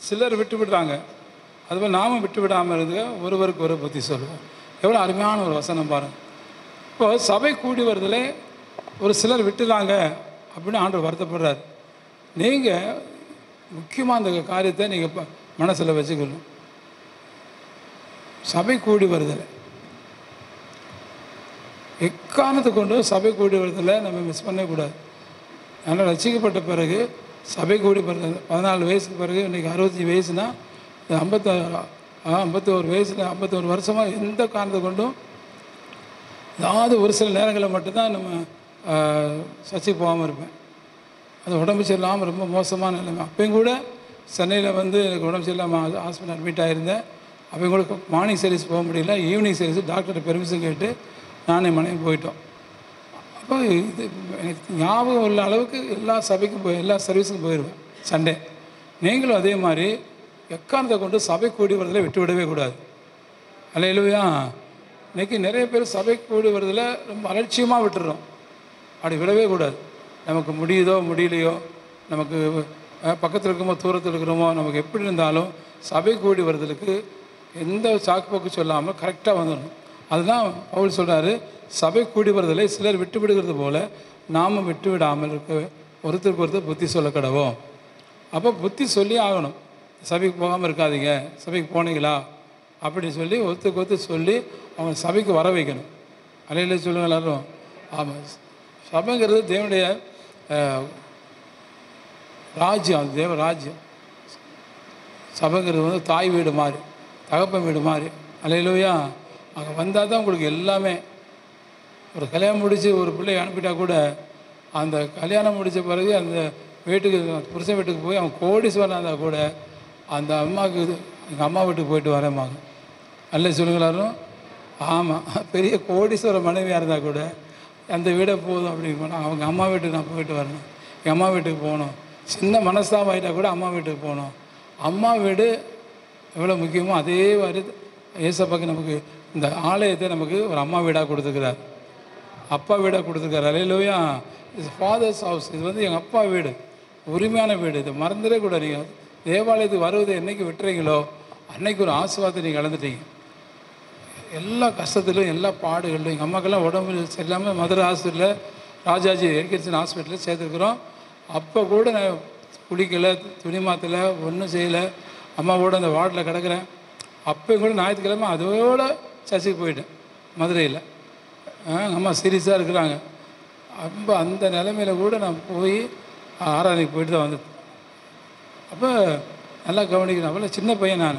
சிலர் விட்டு விடுறாங்க அதுபோல் நாமும் விட்டு விடாமல் இருக்க ஒருவருக்கு ஒரு புத்தி சொல்லுவோம் எவ்வளோ அருமையான ஒரு வசனம் பாருங்கள் இப்போ சபை கூடி வருதில் ஒரு சிலர் விட்டுறாங்க அப்படின்னு ஆண்டவர் வருத்தப்படுறார் நீங்கள் முக்கியமாக அந்த காரியத்தை நீங்கள் மனசில் வச்சுக்கணும் சபை கூடி வருதில்லை எக்காரணத்தை கொண்டு சபை கூடி வருதில் நம்ம மிஸ் பண்ணக்கூடாது அதனால் ரசிக்கப்பட்ட பிறகு சபை கூடி பிறகு பதினாலு வயசுக்கு பிறகு இன்றைக்கி அறுபத்தஞ்சி வயசுனா இந்த ஐம்பத்தாறு ஐம்பத்தோரு வயசில் ஐம்பத்தோரு வருஷமாக எந்த காரணத்தை கொண்டும் ஏதாவது ஒரு சில நேரங்களில் மட்டும்தான் நம்ம சர்ச்சைக்கு போகாமல் இருப்பேன் அது உடம்பு சரியில்லாமல் ரொம்ப மோசமான நிலைமை அப்பயும் கூட சென்னையில் வந்து எனக்கு உடம்பு சரியில்லாமல் ஹாஸ்பிட்டல் அட்மிட் ஆகியிருந்தேன் அப்பயும் கூட மார்னிங் சர்வீஸ் போக முடியல ஈவினிங் சர்வீஸ் டாக்டர்கிட்ட பெர்மிஷன் கேட்டு நானே மனைவி போயிட்டோம் அப்போ இது எனக்கு ஞாபகம் உள்ள அளவுக்கு எல்லா சபைக்கும் போய் எல்லா சர்வீஸுக்கும் போயிடுவேன் சண்டே நீங்களும் அதே மாதிரி எக்காரணத்தை கொண்டு சபை கூடி வரதில் விட்டு விடவே கூடாது அல்ல இல்லையா இன்றைக்கி நிறைய பேர் சபை கூடி வரதில் ரொம்ப அலட்சியமாக விட்டுறோம் அப்படி விடவே கூடாது நமக்கு முடியுதோ முடியலையோ நமக்கு பக்கத்தில் இருக்கிறோமோ தூரத்தில் இருக்கிறோமோ நமக்கு எப்படி இருந்தாலும் சபை கூடி வருதலுக்கு எந்த சாக்குப்போக்கு சொல்லாமல் கரெக்டாக வந்துடணும் அதுதான் பவுல் சொல்கிறாரு சபை கூடி வருதலை சிலர் விட்டு விடுகிறது போல நாம் விட்டு விடாமல் இருக்க ஒருத்தருக்கு ஒருத்தர் புத்தி சொல்ல கடவோம் அப்போ புத்தி சொல்லி ஆகணும் சபைக்கு போகாமல் இருக்காதீங்க சபைக்கு போனீங்களா அப்படின்னு சொல்லி ஒருத்தருக்கு ஒருத்தர் சொல்லி அவங்க சபைக்கு வர வைக்கணும் அலையில சொல்லுங்க எல்லாரும் ஆமாம் சபைங்கிறது தேவனுடைய ராஜ்யம் அது தேவ ராஜ்யம் சபைங்கிறது வந்து தாய் வீடு மாதிரி தகப்பன் வீடு மாதிரி அலையிலோயா அங்கே வந்தால் தான் உங்களுக்கு எல்லாமே ஒரு கல்யாணம் முடித்து ஒரு பிள்ளையை அனுப்பிட்டா கூட அந்த கல்யாணம் முடித்த பிறகு அந்த வீட்டுக்கு புருஷன் வீட்டுக்கு போய் அவன் கோடீஸ்வரன் இருந்தால் கூட அந்த அம்மாவுக்கு எங்கள் அம்மா வீட்டுக்கு போயிட்டு வரேம்மாங்க அல்ல சொல்லுங்களாரும் ஆமாம் பெரிய கோடீஸ்வர மனைவியாக இருந்தால் கூட அந்த வீடை போதும் அப்படின்னு போனால் அவங்க அம்மா வீட்டுக்கு நான் போயிட்டு வரணும் எங்கள் அம்மா வீட்டுக்கு போகணும் சின்ன மனஸ்தாபம் ஆகிட்டா கூட அம்மா வீட்டுக்கு போகணும் அம்மா வீடு எவ்வளோ முக்கியமோ அதே மாதிரி ஏசப்பாக்கு நமக்கு இந்த ஆலயத்தை நமக்கு ஒரு அம்மா வீடாக கொடுத்துருக்கிறார் அப்பா வீடாக கொடுத்துருக்காரு அலையிலோயா இது ஃபாதர்ஸ் ஹவுஸ் இது வந்து எங்கள் அப்பா வீடு உரிமையான வீடு இது மறந்துடவே கூட நீங்கள் தேவாலயத்துக்கு வருவதை என்றைக்கு விட்டுறீங்களோ அன்னைக்கு ஒரு ஆசீர்வாதத்தை நீங்கள் இழந்துட்டீங்க எல்லா கஷ்டத்திலும் எல்லா பாடுகளிலும் எங்கள் அம்மாக்கெல்லாம் உடம்பு சரியில்லாமல் மதுரை ஹாஸ்பிட்டலில் ராஜாஜி எரிக்கரிசன் ஹாஸ்பிட்டலில் சேர்த்துருக்குறோம் அப்போ கூட நான் குளிக்கலை துணி மாற்றலை ஒன்றும் செய்யலை அம்மாவோட அந்த வார்டில் கிடக்கிறேன் அப்போ கூட ஞாயிற்றுக்கிழமை அதோட சர்ச்சைக்கு போயிட்டேன் மதுரையில் எங்கள் அம்மா சீரியஸாக இருக்கிறாங்க ரொம்ப அந்த நிலைமையில கூட நான் போய் ஆராதனைக்கு போயிட்டு தான் வந்தேன் அப்போ நல்லா கவனிக்கணும் அப்போ சின்ன பையன் நான்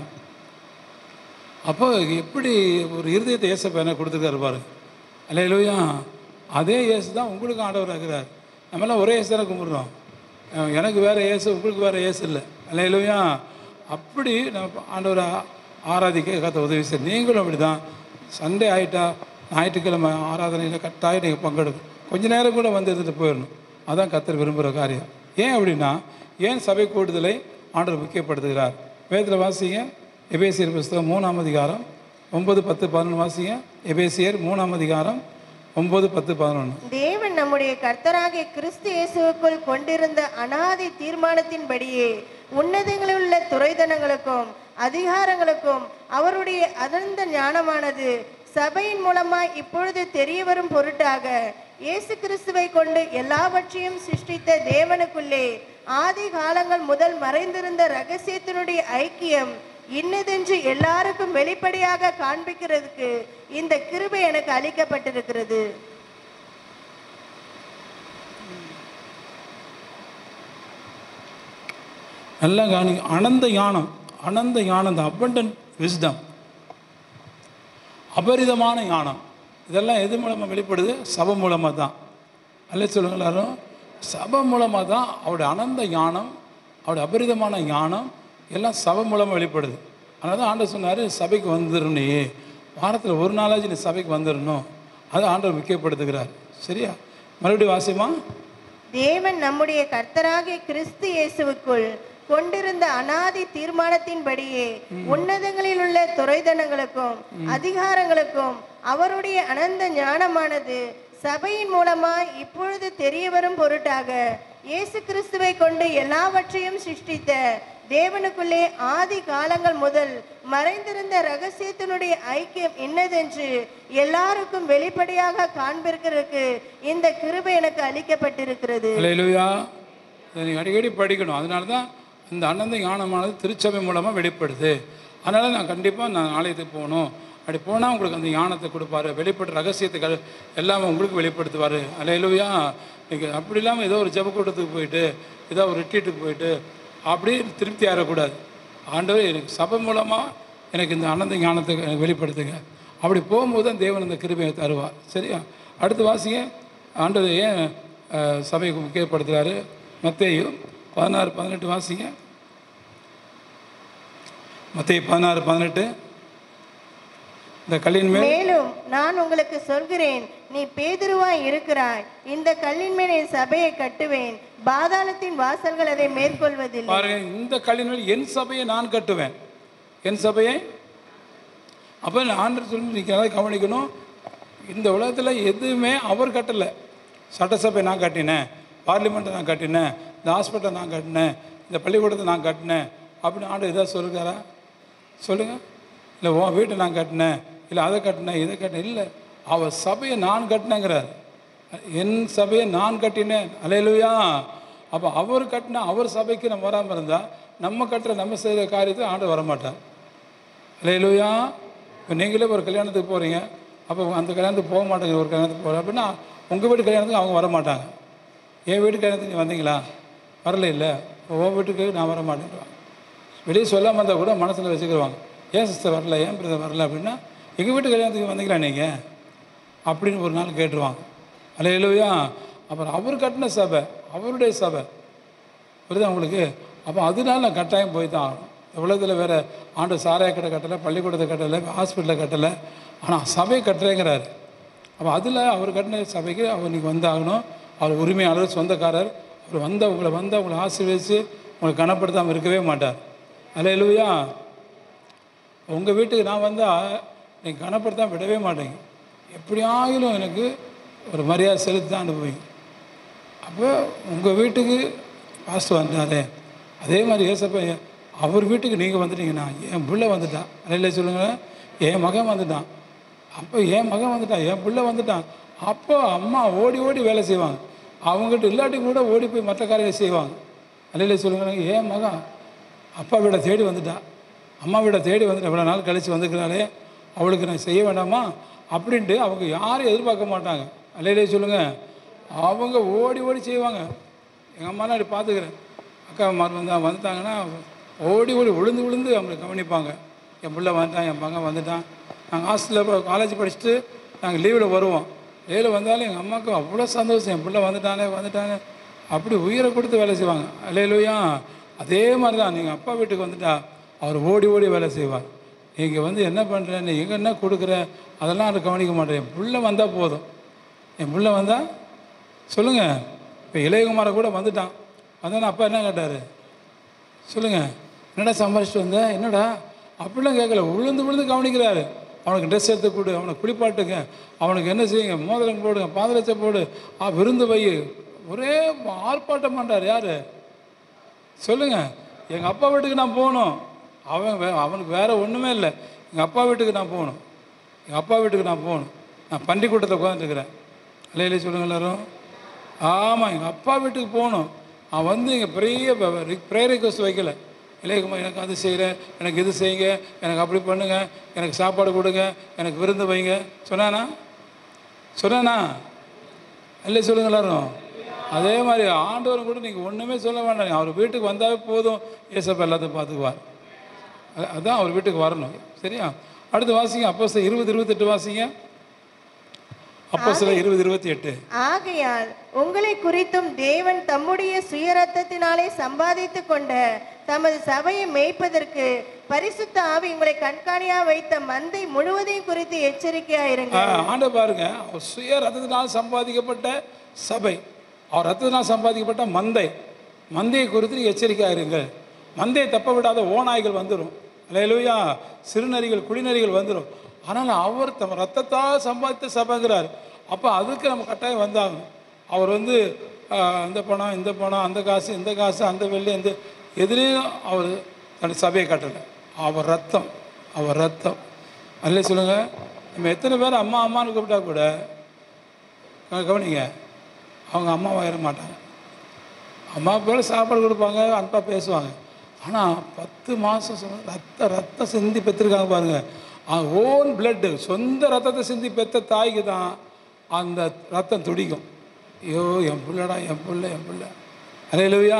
அப்போ எப்படி ஒரு இருதயத்தை ஏசப்ப என்ன கொடுத்துருக்காரு பாரு அல்லையிலோயா அதே இயேசு தான் உங்களுக்கு ஆண்டவர் இருக்கிறார் நம்மளாம் ஒரே இயேசு தானே கும்பிட்றோம் அஹ் எனக்கு வேறு இயேசு உங்களுக்கு வேறு இயேசு இல்லை அல்லையிலோயா அப்படி நம்ம ஆண்டவரை ஆராதிக்க கத்த உதவி செய்ய நீங்களும் அப்படி தான் சண்டே ஆகிட்டா ஞாயிற்றுக்கிழமை ஆராதனையில் கட்டாயம் நீங்கள் பங்கெடுக்கும் கொஞ்ச நேரம் கூட வந்து எடுத்துகிட்டு போயிடணும் அதான் கத்தர் விரும்புகிற காரியம் ஏன் அப்படின்னா ஏன் சபை கூடுதலை ஆண்டவர் முக்கியப்படுத்துகிறார் வேதத்தில் வாசிங்க எபேசியர் புஸ்தகம் மூணாம் அதிகாரம் ஒன்பது பத்து பதினொன்று வாசிங்க எபேசியர் மூணாம் அதிகாரம் ஒன்பது பத்து பதினொன்று தேவன் நம்முடைய கர்த்தராகிய கிறிஸ்து இயேசுவுக்குள் கொண்டிருந்த அனாதி தீர்மானத்தின்படியே உன்னதங்களில் உள்ள துறைதனங்களுக்கும் அதிகாரங்களுக்கும் அவருடைய அடர்ந்த ஞானமானது சபையின் மூலமாய் இப்பொழுது தெரிய வரும் பொருட்டாக இயேசு கிறிஸ்துவை கொண்டு எல்லாவற்றையும் சிருஷ்டித்த தேவனுக்குள்ளே ஆதி காலங்கள் முதல் மறைந்திருந்த ரகசியத்தினுடைய ஐக்கியம் இன்னதென்று எல்லாருக்கும் வெளிப்படையாக காண்பிக்கிறதுக்கு இந்த கிருபை எனக்கு அளிக்கப்பட்டிருக்கிறது நல்லா கவனி அனந்த ஞானம் அனந்த ஞானம் தான் abundant wisdom அபரிதமான ஞானம் இதெல்லாம் எது மூலமாக வெளிப்படுது சபை மூலமாக தான் அல்ல சொல்லுங்க எல்லாரும் சபை மூலமாக தான் அவருடைய அனந்த ஞானம் அவருடைய அபரிதமான ஞானம் எல்லாம் சபை மூலமாக வெளிப்படுது அதனால தான் ஆண்டவர் சொன்னார் சபைக்கு வந்துடும் நீ வாரத்தில் ஒரு நாளாச்சும் நீ சபைக்கு வந்துடணும் அதை ஆண்டவர் முக்கியப்படுத்துகிறார் சரியா மறுபடியும் வாசியமா தேவன் நம்முடைய கர்த்தராகிய கிறிஸ்து இயேசுவுக்குள் கொண்டிருந்த அனாதி தீர்மானத்தின்படியே உன்னதங்களில் உள்ள துறைதனங்களுக்கும் அதிகாரங்களுக்கும் அவருடைய அனந்த ஞானமானது சபையின் மூலமாய் இப்பொழுது தெரிய வரும் பொருட்டாக இயேசு கிறிஸ்துவை கொண்டு எல்லாவற்றையும் சிருஷ்டித்த தேவனுக்குள்ளே ஆதி காலங்கள் முதல் மறைந்திருந்த ரகசியத்தினுடைய ஐக்கியம் என்னதென்று எல்லாருக்கும் வெளிப்படையாக காண்பிருக்கிறதுக்கு இந்த கிருபை எனக்கு அளிக்கப்பட்டிருக்கிறது அல்லேலூயா இதை நீங்கள் அடிக்கடி படிக்கணும் அதனால தான் இந்த அனந்த ஞானமானது திருச்சபை மூலமாக வெளிப்படுது அதனால் நான் கண்டிப்பாக நான் ஆலயத்துக்கு போகணும் அப்படி போனால் உங்களுக்கு அந்த ஞானத்தை கொடுப்பாரு வெளிப்பட்ட ரகசியத்துக்கு எல்லாமே உங்களுக்கு வெளிப்படுத்துவார் அல்லேலூயா நீங்கள் அப்படி இல்லாமல் ஏதோ ஒரு ஜெபக்கூட்டத்துக்கு போயிட்டு ஏதோ ஒரு ரிட்ரீட்டுக்கு போயிட்டு அப்படியே திருப்தி ஆகக்கூடாது ஆண்டவர் எனக்கு சபை மூலமாக எனக்கு இந்த அனந்த ஞானத்தை எனக்கு வெளிப்படுத்துங்க அப்படி போகும்போது தான் தேவன் அந்த கிருபையை தருவார் சரியா அடுத்து வாசிங்க ஆண்டவர் ஏன் அஹ், சபைக்கு முக்கியப்படுத்துகிறாரு மத்தேயு பதினாறு பதினெட்டு வாசிங்க மத்தேயு பதினாறு பதினெட்டு இந்த கல்லின் மேல் மேலும் நான் உங்களுக்கு சொல்கிறேன் நீ பேதுருவாய் இருக்கிறாய் இந்த கல்லின் மேல் என் சபையை கட்டுவேன் பாதாளத்தின் வாசல்கள் அதை மேற்கொள்வதில்லை பாருங்க இந்த கல்லின் மேல் என் சபையை நான் கட்டுவேன் என் சபையை அப்போ ஆண்டர் சொல்லி நீங்கள் அதாவது கவனிக்கணும் இந்த உலகத்தில் எதுவுமே அவர் கட்டலை சட்டசபை நான் கட்டினேன் பார்லிமெண்ட்டை நான் கட்டினேன் இந்த ஹாஸ்பிட்டலை நான் கட்டினேன் இந்த பள்ளிக்கூடத்தை நான் கட்டினேன் அப்படின்னு ஆண்டு எதாவது சொல்லுறாரா சொல்லுங்கள் இல்லை உன் வீட்டை நான் கட்டினேன் இல்லை அதை கட்டினேன் இதை கட்டினேன் இல்லை அவர் சபையை நான் கட்டினேங்கிறார் என் சபையை நான் கட்டினேன் அலையலுயா அப்போ அவர் கட்டின அவர் சபைக்கு நம்ம வராமல் இருந்தால் நம்ம கட்டுற நம்ம செய்கிற காரியத்தை ஆண்டு வரமாட்டார் அலையலுயா இப்போ நீங்களே ஒரு கல்யாணத்துக்கு போகிறீங்க அப்போ அந்த கல்யாணத்துக்கு போக மாட்டேங்க ஒரு கல்யாணத்துக்கு போகிற அப்படின்னா உங்கள் வீட்டு கல்யாணத்துக்கு அவங்க வர மாட்டாங்க என் வீட்டு கல்யாணத்துக்கு நீ வந்தீங்களா வரல இல்லை உன் வீட்டுக்கு நான் வர மாட்டேன் வெளியே சொல்லாமல் இருந்தால் கூட மனசில் வச்சுக்கிடுவாங்க ஏன் சிஸ்டர் வரல ஏன் பிரதர் வரல அப்படின்னா எங்கள் வீட்டு கல்யாணத்துக்கு வந்தீங்களா நீங்கள் அப்படின்னு ஒரு நாள் கேட்டுருவாங்க அலையிலுயா அப்புறம் அவர் கட்டின சபை அவருடைய சபை புரியுதா உங்களுக்கு அப்போ அதனால நான் கட்டாயம் போய் தான் ஆகணும் இந்த உலகத்தில் வேறு ஆண்டு சாராய கடை கட்டலை பள்ளிக்கூடத்தை கட்டலை ஹாஸ்பிட்டலை கட்டலை ஆனால் சபை கட்டுறேங்கிறாரு அப்போ அதில் அவர் கட்டின சபைக்கு அவர் நீங்கள் வந்தாகணும் அவர் உரிமையாளர் சொந்தக்காரர் அவர் வந்த உங்களை வந்து உங்களை ஆசீர்வதித்து உங்களை கனப்படுத்தாமல் இருக்கவே மாட்டார் அலையிலுயா உங்கள் வீட்டுக்கு நான் வந்தால் நீங்கள் கனப்படுத்தாம விடவே மாட்டேங்க எப்படியாயிலும் எனக்கு ஒரு மரியாதை செலுத்தி தான் அனுப்புவீங்க அப்போ உங்கள் வீட்டுக்கு பாஸ்டர் வந்தாரே அதே மாதிரி ஏசப்பா அவர் வீட்டுக்கு நீங்கள் வந்துட்டீங்கன்னா என் பிள்ளை வந்துட்டான் அலையில சொல்லுங்கள் என் மகன் வந்துட்டான் அப்போ என் மகன் வந்துட்டான் என் பிள்ளை வந்துட்டான் அப்போ அம்மா ஓடி ஓடி வேலை செய்வாங்க அவங்ககிட்ட இல்லாட்டி கூட ஓடி போய் மற்ற காரியங்களை செய்வாங்க அலையில சொல்லுங்க என் மகன் அப்பா வீட தேடி வந்துட்டா அம்மா வீட தேடி வந்துட்டா இவ்வளோ நாள் கழித்து வந்துக்கிறாளே அவளுக்கு நான் செய்ய வேண்டாமா அப்படின்ட்டு அவங்க யாரும் எதிர்பார்க்க மாட்டாங்க அல்லையிலே சொல்லுங்கள் அவங்க ஓடி ஓடி செய்வாங்க எங்கள் அம்மா நான் பார்த்துக்கிறேன் அக்கா மார் வந்தா வந்துட்டாங்கன்னா ஓடி ஓடி விழுந்து விழுந்து அவங்களை கவனிப்பாங்க என் பிள்ளை வந்துட்டான் என் மகன் வந்துட்டான் நாங்கள் ஹாஸ்டலில் காலேஜ் படிச்சுட்டு நாங்கள் லீவில் வருவோம் லீவில் வந்தாலும் எங்கள் அம்மாவுக்கு அவ்வளோ சந்தோஷம் என் பிள்ளை வந்துட்டானே வந்துட்டானே அப்படி உயிரை கொடுத்து வேலை செய்வாங்க அல்லையிலையா அதே மாதிரி தான் நீங்கள் அப்பா வீட்டுக்கு வந்துட்டா அவர் ஓடி ஓடி வேலை செய்வார் நீங்கள் வந்து என்ன பண்ணுற நீ எங்கே என்ன கொடுக்குற அதெல்லாம் அதை கவனிக்க மாட்டேன் என் புள்ள வந்தால் போதும் என் புள்ள வந்தால் சொல்லுங்கள் இப்போ இளையகுமாரை கூட வந்துட்டான் வந்தானே அப்பா என்ன கேட்டார் சொல்லுங்கள் என்னடா சம்பாரிச்சிட்டு வந்த என்னடா அப்படிலாம் கேட்கல விழுந்து விழுந்து கவனிக்கிறாரு அவனுக்கு ட்ரெஸ் எடுத்து கொடு அவனை குளிப்பாட்டுங்க அவனுக்கு என்ன செய்யுங்க மோதிரம் போடுங்க பாதரட்சை போடு ஆ விருந்து வை ஒரே ஆர்ப்பாட்டம் பண்ணுறார் யார் சொல்லுங்கள் எங்கள் அப்பா வீட்டுக்கு நான் போகணும் அவன் வே அவனுக்கு வேறு ஒன்றுமே இல்லை எங்கள் அப்பா வீட்டுக்கு நான் போகணும் எங்கள் அப்பா வீட்டுக்கு நான் போகணும் நான் பண்டிக்கூட்டத்தில் உட்காந்துருக்கிறேன் இல்லையிலே சொல்லுங்க எல்லாரும் ஆமாம் எங்கள் அப்பா வீட்டுக்கு போகணும் அவன் வந்து இங்கே பெரிய ப்ரேயர் ரிக்வஸ்ட் வைக்கல இளையகுமார் எனக்கு அது செய்கிறேன் எனக்கு இது செய்யுங்க எனக்கு அப்படி பண்ணுங்க எனக்கு சாப்பாடு கொடுங்க எனக்கு விருந்து வைங்க சொன்னானா சொன்னானா இல்லை சொல்லுங்க எல்லாரும் அதே மாதிரி ஆண்டவரும் கூட நீங்கள் ஒன்றுமே சொல்ல வேண்டாம் அவர் வீட்டுக்கு வந்தாவே போதும் ஏசப்பா எல்லாத்தையும் பார்த்துக்குவார் அ- அதான் அவர் வீட்டுக்கு வரணும் சரியா அடுத்து வாசிங்க அப்போ சில இருபது இருபத்தெட்டு வாசிங்க அப்போ சில இருபது இருபத்தி எட்டு ஆகையால் உங்களை குறித்தும் தேவன் தம்முடைய சுயரத்தத்தினாலே சம்பாதித்துக் கொண்ட தமது சபையை மேய்ப்பதற்கு பரிசுத்த ஆவி உங்களை கண்காணியா வைத்த மந்தை முழுவதையும் குறித்து எச்சரிக்கையாயிருங்க ஆண்ட பாருங்க அவர் சுய ரத்தத்தினால் சம்பாதிக்கப்பட்ட சபை அவர் ரத்தத்தினால் சம்பாதிக்கப்பட்ட மந்தை மந்தையை குறித்து எச்சரிக்கையாக இருங்கள் மந்தையை தப்ப விடாத ஓநாய்கள் வந்துடும் அல்லையிலுயா சிறுநரிகள் குடிநரிகள் வந்துடும் ஆனால் அவர் தம் ரத்தத்தால் சம்பாதித்த சபைங்கிறார் அப்போ அதுக்கு நம்ம கட்டாயம் வந்தாகணும் அவர் வந்து ஆஹ், அந்த பணம் இந்த பணம் அந்த காசு இந்த காசு அந்த வெள்ளி இந்த எதிரையும் அவர் தன் சபையை கட்டலை அவர் ரத்தம் அவர் ரத்தம் அதிலே சொல்லுங்கள் நம்ம எத்தனை பேர் அம்மா அம்மான்னு கூப்பிட்டா கூட க- கவனிங்க அவங்க அம்மாவாயிட மாட்டாங்க அம்மா பேர் சாப்பாடு கொடுப்பாங்க அன்பா பேசுவாங்க ஆனால் பத்து மாதம் சொன்ன ரத்த ரத்தம் சிந்தி பெற்றிருக்காங்க பாருங்கள் ஓன் பிளட்டு சொந்த ரத்தத்தை சிந்தி பெற்ற தாய்க்கு தான் அந்த ரத்தம் துடிக்கும் ஐயோ என் பிள்ளைடா என் பிள்ளை என் பிள்ளை அலையிலுயா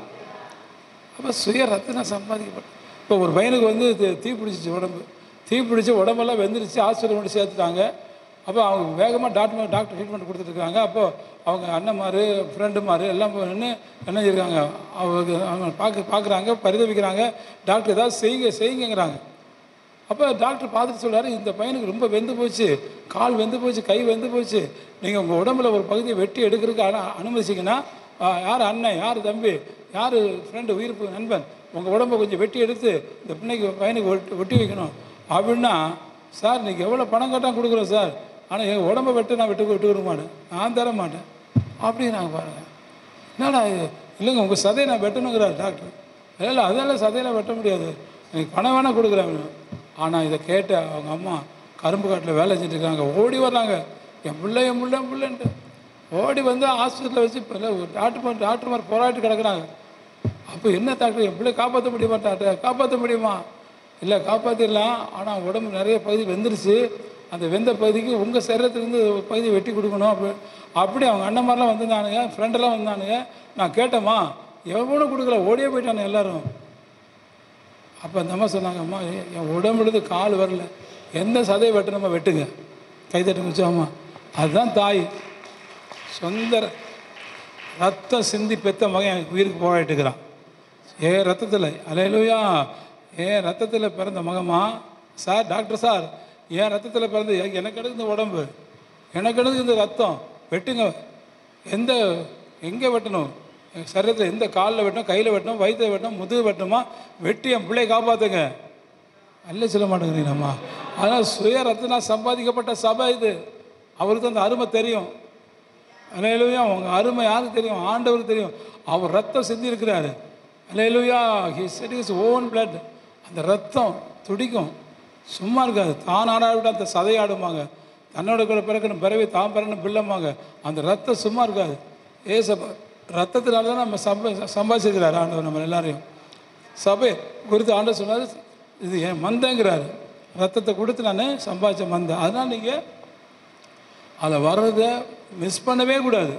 அப்போ சுய ரத்தம் சம்பாதிக்கப்பட்டேன் இப்போ ஒரு பையனுக்கு வந்து தீ- தீ பிடிச்சிச்சு உடம்பு தீ பிடிச்சி உடம்பெல்லாம் வெந்துருச்சு ஹாஸ்பிட்டல் கொண்டு சேர்த்துட்டாங்க அப்போ அவங்க வேகமாக டாக்டர் டாக்டர் ட்ரீட்மெண்ட் கொடுத்துட்ருக்காங்க அப்போ அவங்க அண்ணன்மார் ஃப்ரெண்டுமார் எல்லாம் நின்று என்ன செய்யிருக்காங்க அவங்க அவங்க பார்க்க பார்க்குறாங்க பரிதவிக்கிறாங்க டாக்டர் ஏதாவது செய்யுங்க செய்யுங்கிறாங்க அப்போ டாக்டர் பார்த்துட்டு சொல்றாரு இந்த பையனுக்கு ரொம்ப வெந்து போச்சு கால் வெந்து போச்சு கை வெந்து போச்சு நீங்கள் உங்கள் உடம்புல ஒரு பகுதியை வெட்டி எடுக்கிறதுக்கு அனு அனுமதிச்சிங்கன்னா ஆ, யார் அண்ணன் யார் தம்பி யார் ஃப்ரெண்டு உயிர்ப்பு நண்பன் உங்கள் உடம்பை கொஞ்சம் வெட்டி எடுத்து இந்த பிள்ளைக்கு பையனுக்கு ஒட்டி ஒட்டி வைக்கணும் அப்படின்னா சார் நீங்கள் எவ்வளோ பணம் கேட்டால் கொடுக்குறோம் சார் ஆனால் எங்கள் உடம்பை வெட்ட நான் விட்டு விட்டு கொடுக்க மாட்டேன் நான் தர மாட்டேன் அப்படிங்கிறாங்க பாருங்கள் என்னடா இது இல்லைங்க உங்கள் சதையை நான் வெட்டணுங்கிறார் டாக்டர் இல்லை அதெல்லாம் சதையெல்லாம் வெட்ட முடியாது எனக்கு பணம் வேணால் கொடுக்குறேன் ஆனால் இதை கேட்ட அவங்க அம்மா கரும்பு காட்டில் வேலை செஞ்சுட்டு இருக்காங்க ஓடி வர்றாங்க என் பிள்ளை என் பிள்ளை என் பிள்ளைன்ட்டு ஓடி வந்து ஹாஸ்பிட்டலில் வச்சு இப்போ ஒரு டாக்டர் டாக்டர்மார் போராட்டி கிடக்குறாங்க அப்போ என்ன டாக்டர் என் பிள்ளை காப்பாற்ற முடியுமா டாக்டர் காப்பாற்ற முடியுமா இல்லை காப்பாற்றிடலாம் ஆனால் உடம்பு நிறைய பகுதி வெந்துருச்சு அந்த வெந்த பகுதிக்கு உங்கள் சரீரத்துலேருந்து ஒரு பகுதி வெட்டி கொடுக்கணும் அப்படி அப்படி அவங்க அண்ணன்மாரெலாம் வந்திருந்தானுங்க ஃப்ரெண்டெல்லாம் வந்தானுங்க நான் கேட்டேம்மா எவ்வளோ கொடுக்கல ஓடியே போயிட்டானு எல்லாரும் அப்போ அந்த அம்மா சொன்னாங்க அம்மா எ- என் உடம்புலேருந்து கால் வரல எந்த சதையை வெட்டணுமோ வெட்டுங்க கைத்தட்டு முடிச்சோம்மா அதுதான் தாய் சொந்த ர- ரத்தம் சிந்தி பெத்த மகன் எனக்கு உயிருக்கு போராட்டுக்கிறான் ஏ ரத்தத்தில் அலையலுயா ஏன் ரத்தத்தில் பிறந்த மகமா சார் டாக்டர் சார் ஏன் ரத்தத்தில் பிறந்து எ- எனக்கு எடுக்கு இந்த உடம்பு எனக்கு எடுக்கு இந்த ரத்தம் வெட்டுங்க எந்த எங்கே வெட்டணும் என் சரீரத்தில் எந்த காலில் வெட்டணும் கையில் வெட்டணும் வயிற்றை வெட்டணும் முதுகு வெட்டணுமா வெட்டி என் பிள்ளையை காப்பாற்றுங்க அல்ல சொல்ல மாட்டேங்கிறீங்கம்மா அதனால் சுய ரத்தனா சம்பாதிக்கப்பட்ட சபை இது அவருக்கு அந்த அருமை தெரியும் அலையலுயா அவங்க அருமை யாருக்கு தெரியும் ஆண்டவருக்கு தெரியும் அவர் ரத்தம் சிந்தி இருக்கிறாரு hallelujah he said is own blood அந்த ரத்தம் துடிக்கும் சும்மா இருக்காது தான் ஆடாவிட அந்த சதையாடுமாங்க தன்னோட கூட பிறக்கணும் பிறவி தான் பிறக்கணும் பிள்ளைமாங்க அந்த ரத்தம் சும்மா இருக்காது ஏசப்பா ரத்தத்தினால தான் நம்ம சம்ப சம்பாதிச்சிருக்கிறாரு ஆண்டவர் நம்ம எல்லாரையும் சபை குறித்து ஆண்டவர் சொன்னார் இது என் மந்தங்கிறாரு ரத்தத்தை கொடுத்து நான் சம்பாதிச்ச மந்தம் அதனால் நீங்கள் அதை வர்றதை மிஸ் பண்ணவே கூடாது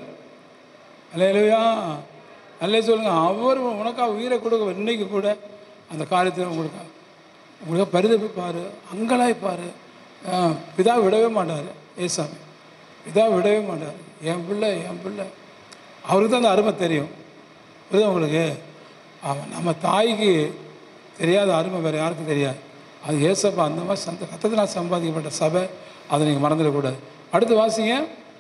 அல்லையா அல்லே சொல்லுங்க அவர் உனக்கா உயிரை கொடுக்க இன்னைக்கு கூட அந்த காரியத்தில் உங்களுக்கு உங்களுக்கு பரிதபிப்பார் அங்கலாய்ப்பார் பிதா விடவே மாட்டார் ஏசாமி பிதா விடவே மாட்டார் என் பிள்ளை என் பிள்ளை அவருக்கு தான் அந்த அருமை தெரியும் புரியுதா உங்களுக்கு அவன் நம்ம தாய்க்கு தெரியாத அருமை வேறு யாருக்கும் தெரியாது அது ஏசப்பா அந்த மாதிரி சந்த ரத்தத்தினால் சம்பாதிக்கப்பட்ட சபை அதை நீங்கள் மறந்துடக்கூடாது அடுத்து வாசிங்க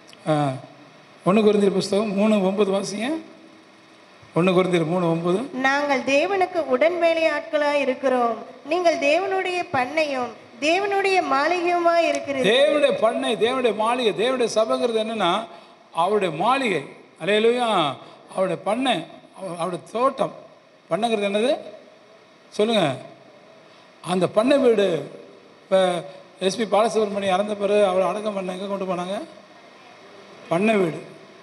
ஒன்று குருந்திர புஸ்தகம் மூணு ஒன்பது வாசிங்க ஒன்று குருந்திர மூணு ஒன்பது நாங்கள் தேவனுக்கு உடன்வேலை ஆட்களாய் இருக்கிறோம் நீங்கள் தேவனுடைய பண்ணையும் தேவனுடைய மாளிகையுமா இருக்கிறது தேவனுடைய பண்ணை தேவனுடைய மாளிகை தேவனுடைய சபைங்கிறது என்னன்னா அவருடைய மாளிகை அலையிலையும் அவருடைய பண்ணை அவ- அவருடைய தோட்டம் பண்ணைங்கிறது என்னது சொல்லுங்க அந்த பண்ணை வீடு இப்போ எஸ்பி பாலசுப்ரமணியம் இறந்த பிறகு அவர் அடக்கம் பண்ண எங்கே கொண்டு போனாங்க பண்ணை வீடு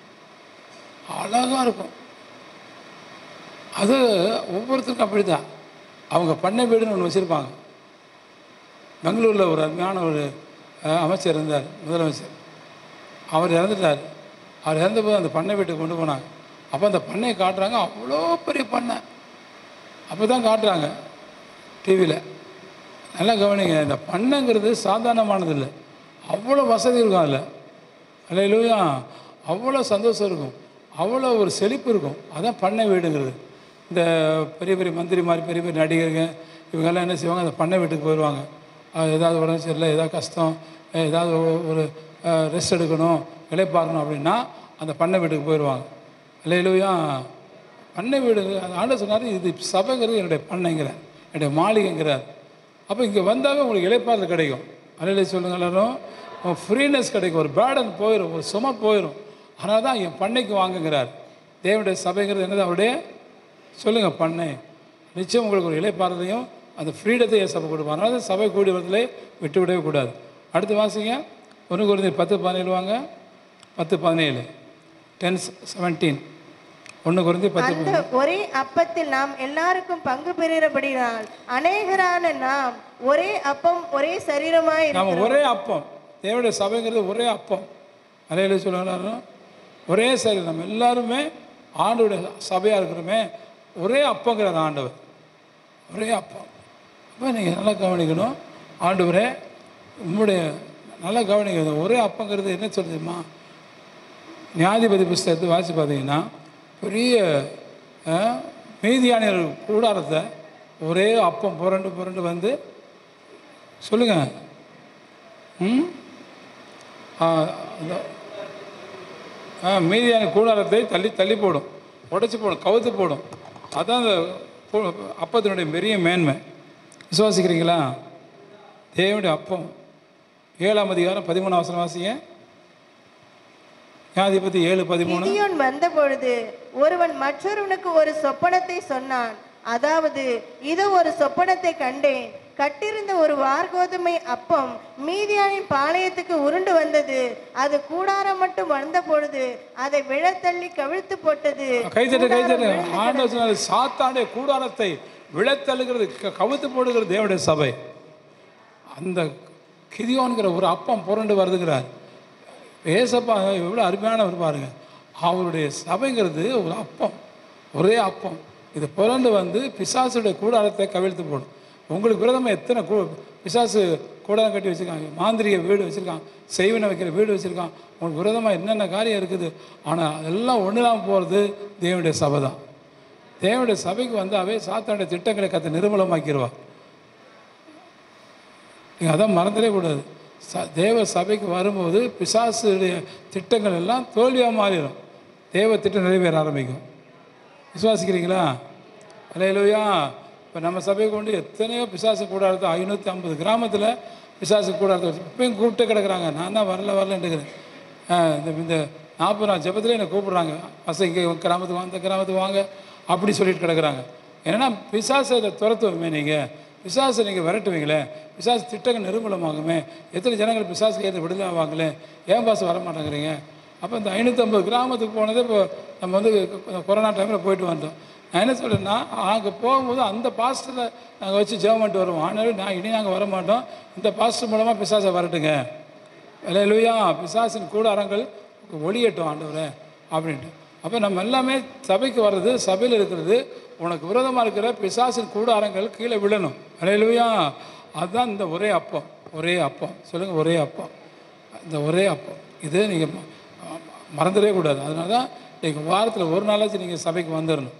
அழகாக இருக்கும் அது ஒவ்வொருத்தருக்கும் அப்படி தான் அவங்க பண்ணை வீடுன்னு ஒன்று வச்சுருப்பாங்க பெங்களூரில் ஒரு அருமையான ஒரு அஹ், அமைச்சர் இருந்தார் முதலமைச்சர் அவர் இறந்துட்டார் அவர் இறந்தபோது அந்த பண்ணை வீட்டுக்கு கொண்டு போனாங்க அப்போ அந்த பண்ணையை காட்டுறாங்க அவ்வளோ பெரிய பண்ணை அப்போ தான் காட்டுறாங்க டிவியில் நல்லா கவனிங்க இந்த பண்ணைங்கிறது சாதாரணமானது இல்லை அவ்வளோ வசதி இருக்கும் அதில் அல்லையிலூயா அவ்வளோ சந்தோஷம் இருக்கும் அவ்வளோ ஒரு செழிப்பு இருக்கும் அதான் பண்ணை வீடுங்கிறது இந்த பெரிய பெரிய மந்திரி மாதிரி பெரிய பெரிய நடிகருங்க இவங்கெல்லாம் என்ன செய்வாங்க அந்த பண்ணை வீட்டுக்கு போயிடுவாங்க அஹ் ஏதாவது உடம்பு சரியில்லை ஏதாவது கஷ்டம் அஹ் ஏதாவது ஒ- ஒரு ரெஸ்ட் எடுக்கணும் இளைப்பாறணும் அப்படின்னா அந்த பண்ணை வீட்டுக்கு போயிடுவாங்க இல்லையிலூயா பண்ணை வீடு அந்த ஆண்டு சொன்னார் இது சபைங்கிறது என்னுடைய பண்ணைங்கிறார் என்னுடைய மாளிகைங்கிறார் அப்போ இங்கே வந்தாவே உங்களுக்கு இளைப்பாறுதல் கிடைக்கும் அலையில சொல்லுங்க எல்லாரும் ஃப்ரீனஸ் கிடைக்கும் ஒரு பேர்டன் போயிடும் ஒரு சுமை போயிடும் அதனால தான் என் பண்ணைக்கு வாங்குங்கிறார் தேவனுடைய சபைங்கிறது என்னது அவருடைய சொல்லுங்கள் பண்ணை நிச்சயம் உங்களுக்கு ஒரு இலைப்பாறுதலையும் அந்த ஃப்ரீடத்தை ஏசப்ப கொடுப்பாங்க அதனால தான் சபை கூடி வரதிலே விட்டு விடவே கூடாது அடுத்து வாசிங்க ஒன்று குறைந்த பத்து பதினேழு வாங்க பத்து பதினேழு டென் செவன்டீன் ஒன்று குறைந்தி பத்து அந்த ஒரே அப்பத்தில் நாம் எல்லாருக்கும் பங்கு பெறுகிறபடினால் அநேகரான நாம் ஒரே அப்பம் ஒரே சரீரமாய் இருக்கிறோம். நம்ம ஒரே அப்பம் தேவனுடைய சபைங்கிறது ஒரே அப்பம் அலையில சொல்லுறாரு ஒரே சரி நம்ம எல்லாருமே ஆண்டோடைய சபையாக இருக்கிறோமே ஒரே அப்பங்கிறார் ஆண்டவர் ஒரே அப்பம் அப்போ நீங்கள் நல்லா கவனிக்கணும் ஆண்டவரே உம்முடைய நல்லா கவனிக்கணும் ஒரே அப்பங்கிறது என்ன சொல்லுதுமா நியாதிபதி புஸ்தகத்தை வாசி பார்த்தீங்கன்னா பெரிய அஹ், மீதியானியர் கூடாரத்தை ஒரே அப்பம் புரண்டு புரண்டு வந்து சொல்லுங்கள் ம் ஆ, அந்த ஆ மீதியான கூடாரத்தை தள்ளி தள்ளி போடும் உடைச்சி போடும் கவுத்து போடும் அதான் அந்த கூ- அப்பத்தினுடைய பெரிய மேன்மை விசுவாசிக்கிறீங்களா தேவனுடைய அப்பம் ஏழாம் அதிகாரம் பதிமூணாம் வசனம் வாசிங்க நியாயாதிபதி ஏழு பதிமூணு கிதியோன் வந்தபொழுது ஒருவன் மற்றொருவனுக்கு ஒரு சொப்பனத்தை சொன்னான் அதாவது இதோ ஒரு சொப்பனத்தை கண்டேன் கட்டிருந்த ஒரு வார்கோதுமை அப்பம் மீதியானின் பாளையத்துக்கு உருண்டு வந்தது அது கூடாரம் மட்டும் வந்த பொழுது அதை விழத்தள்ளி கவிழ்த்து போட்டது கைத்தட்டு கைத்தட்டு ஆண்டவர் சொன்னாரு, சாத்தானுடைய கூடாரத்தை விழத்தழுகிறது க- கவுத்து போடுகிறது தேவனுடைய சபை அந்த கிதியோன்கிற ஒரு அப்பம் புரண்டு வருதுங்கிறார் ஏசப்பா எவ்வளோ அருமையானவர் பாருங்க அவருடைய சபைங்கிறது ஒரு அப்பம் ஒரே அப்பம் இது புரண்டு வந்து பிசாசுடைய கூடாரத்தை கவிழ்த்து போடும் உங்களுக்கு விரதமாக எத்தனை கூ பிசாசு கூடாரம் கட்டி வச்சுருக்காங்க மாந்திரிக வீடு வச்சுருக்கான் செய்வினை வைக்கிற வீடு வச்சுருக்கான் உங்களுக்கு விரதமாக என்னென்ன காரியம் இருக்குது ஆனால் அதெல்லாம் ஒன்றுலாம் போகிறது தேவனுடைய சபை தான் தேவனுடைய சபைக்கு வந்து அவே சாத்தானுடைய திட்டங்களை கற்று நிர்மூலமாக்கிடுவா நீங்கள் அதான் மறந்துடவே கூடாது ச தேவ சபைக்கு வரும்போது பிசாசுடைய திட்டங்கள் எல்லாம் தோல்வியாக மாறிடும் தேவ திட்டம் நிறைவேற ஆரம்பிக்கும் விசுவாசிக்கிறீங்களா அலையிலோயா இப்போ நம்ம சபையை கொண்டு எத்தனையோ பிசாசு கூடாரத்தை ஐநூற்றி ஐம்பது கிராமத்தில் பிசாசு கூடாரத்தை இப்பயும் கூப்பிட்டு கிடக்குறாங்க நான் தான் வரல வரலன்ட்டுக்கிறேன் இந்த இந்த நாற்பது நாள் ஜெபத்தில் என்னை கூப்பிடுறாங்க பசங்க இங்கே கிராமத்துக்கு வாங்க இந்த கிராமத்துக்கு வாங்க அப்படி சொல்லிட்டு கிடக்குறாங்க ஏன்னா பிசாசை இதை துரத்துவோமே நீங்கள் பிசாசை நீங்கள் விரட்டுவீங்களே பிசாசு திட்டங்கள் நிர்மூலமாகுமே எத்தனை ஜனங்கள் பிசாசுக்கு ஏற்ற விடுதலை ஆவாங்களே ஏன் பாசம் வர மாட்டேங்கிறீங்க அப்போ இந்த ஐநூற்றம்பது கிராமத்துக்கு போனது இப்போ நம்ம வந்து கொ- கொரோனா டைமில் போயிட்டு வந்தோம் நான் என்ன சொல்கிறேன்னா அங்கே போகும்போது அந்த பாஸ்டரை நாங்கள் வச்சு ஜெபம் பண்ணிட்டு வருவோம் ஆனால் நான் இனி நாங்கள் வர மாட்டோம் இந்த பாஸ்டர் மூலமாக பிசாசை வரட்டுங்க இல்லையா பிசாசின் கூடாரங்கள் ஒளியட்டும் ஆண்டவரே அப்படின்ட்டு அப்போ நம்ம எல்லாமே சபைக்கு வர்றது சபையில் இருக்கிறது உனக்கு விரோதமாக இருக்கிற பிசாசின் கூடாரங்கள் கீழே விழணும் இல்லையா அதுதான் இந்த ஒரே அப்பம் ஒரே அப்பம் சொல்லுங்கள் ஒரே அப்பம் இந்த ஒரே அப்பம் இது நீங்கள் மறந்துடவே கூடாது அதனால தான் நீங்கள் வாரத்தில் ஒரு நாளாச்சும் நீங்கள் சபைக்கு வந்துடணும்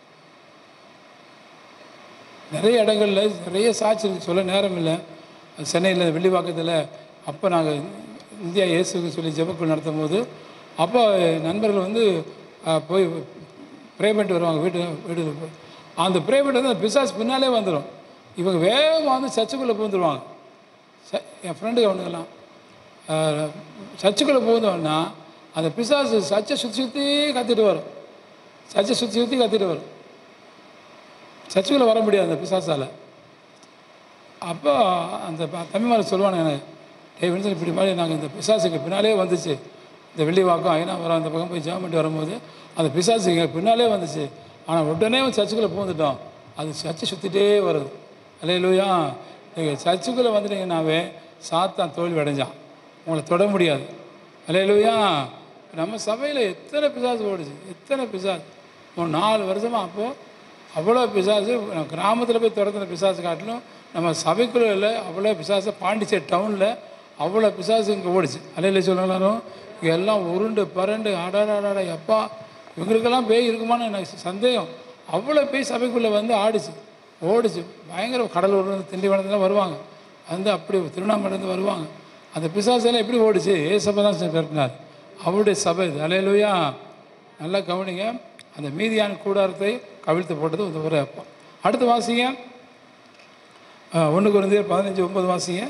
நிறைய இடங்கள்ல நிறைய சாட்சி இருக்கு, சொல்ல நேரம் இல்லை சென்னையில் வெள்ளிவாக்கத்தில் அப்போ நாங்கள் இந்தியா இயேசுக்கு சொல்லி ஜெபக்குள் நடத்தும் போது அப்போ நண்பர்கள் வந்து அஹ், போய் ப்ரே பண்ணிட்டு வருவாங்க வீட்டு வீட்டுக்கு போய் அந்த ப்ரே பண்ணிட்டு வந்து அந்த பிசாஸ் பின்னாலே வந்துடும் இவங்க வேகமாக வந்து சர்ச்சுக்குள்ளே பூந்துருவாங்க ச- என் ஃப்ரெண்டுக்கு அவனுங்கெல்லாம் அஹ், சர்ச்சுக்குள்ளே பூந்தோன்னா அந்த பிசாசு சர்ச்சை சுற்றி சுற்றி கத்திட்டு வரும் சர்ச்சை சுற்றி சுற்றி கத்திட்டு வரும் சர்ச்சுக்குள்ளே வர முடியாது அந்த பிசாசால் அப்போ அந்த ப- தம்பிமார் சொல்லுவானுங்க எனக்கு டேய் வின்சன் இப்படி மாதிரி நாங்கள் இந்த பிசாசுக்கு பின்னாலே வந்துச்சு இந்த வெள்ளிவாக்கம் ஐநாபுரம் அந்த பக்கம் போய் ஜெபம் பண்ணிட்டு வரும்போது அந்த பிசாசு எங்கள் பின்னாலே வந்துச்சு ஆனால் உடனே சர்ச்சுக்குள்ளே பூந்துட்டோம் அது சர்ச்சை சுற்றிட்டே வருது அல்லையிலூயா நீங்கள் சர்ச்சுக்குள்ளே வந்துட்டீங்கன்னாவே சாத்தான் தோல்வி அடைஞ்சான் உங்களை தொட முடியாது அல்லையிலூயா நம்ம சபையில் எத்தனை பிசாசு ஓடுச்சு எத்தனை பிசாசு ஒரு நாலு வருஷமாக அப்போது அவ்வளோ பிசாசு கிராமத்தில் போய் துரத்துன பிசாசு காட்டிலும் நம்ம சபைக்குள்ள இல்லை அவ்வளோ பிசாசு பாண்டிச்சேரி டவுனில் அவ்வளோ பிசாசு இங்கே ஓடிச்சு அலையில சொல்லலாரும் இங்கே எல்லாம் உருண்டு பரண்டு அடாடாடா எப்பா இவங்களுக்கெல்லாம் பேய் இருக்குமான்னு எனக்கு சந்தேகம் அவ்வளோ பேய் சபைக்குள்ளே வந்து ஆடிச்சு ஓடிச்சு பயங்கர கடலூர்லேருந்து திண்டிவனத்துலாம் வருவாங்க வந்து அப்படி திருவண்ணாமலேருந்து வருவாங்க அந்த பிசாசெல்லாம் எப்படி ஓடிச்சு ஏசப்பா தான் கட்டினார் அவருடைய சபை இது அலையிலுயா நல்லா கவனிங்க அந்த மீதியான கூடாரத்தை கவிழ்த்து போட்டது இந்த ஒரு அப்பம் அடுத்து வாசிங்க ஒன்று குறைந்த பதினஞ்சு ஒன்பது வாசிங்க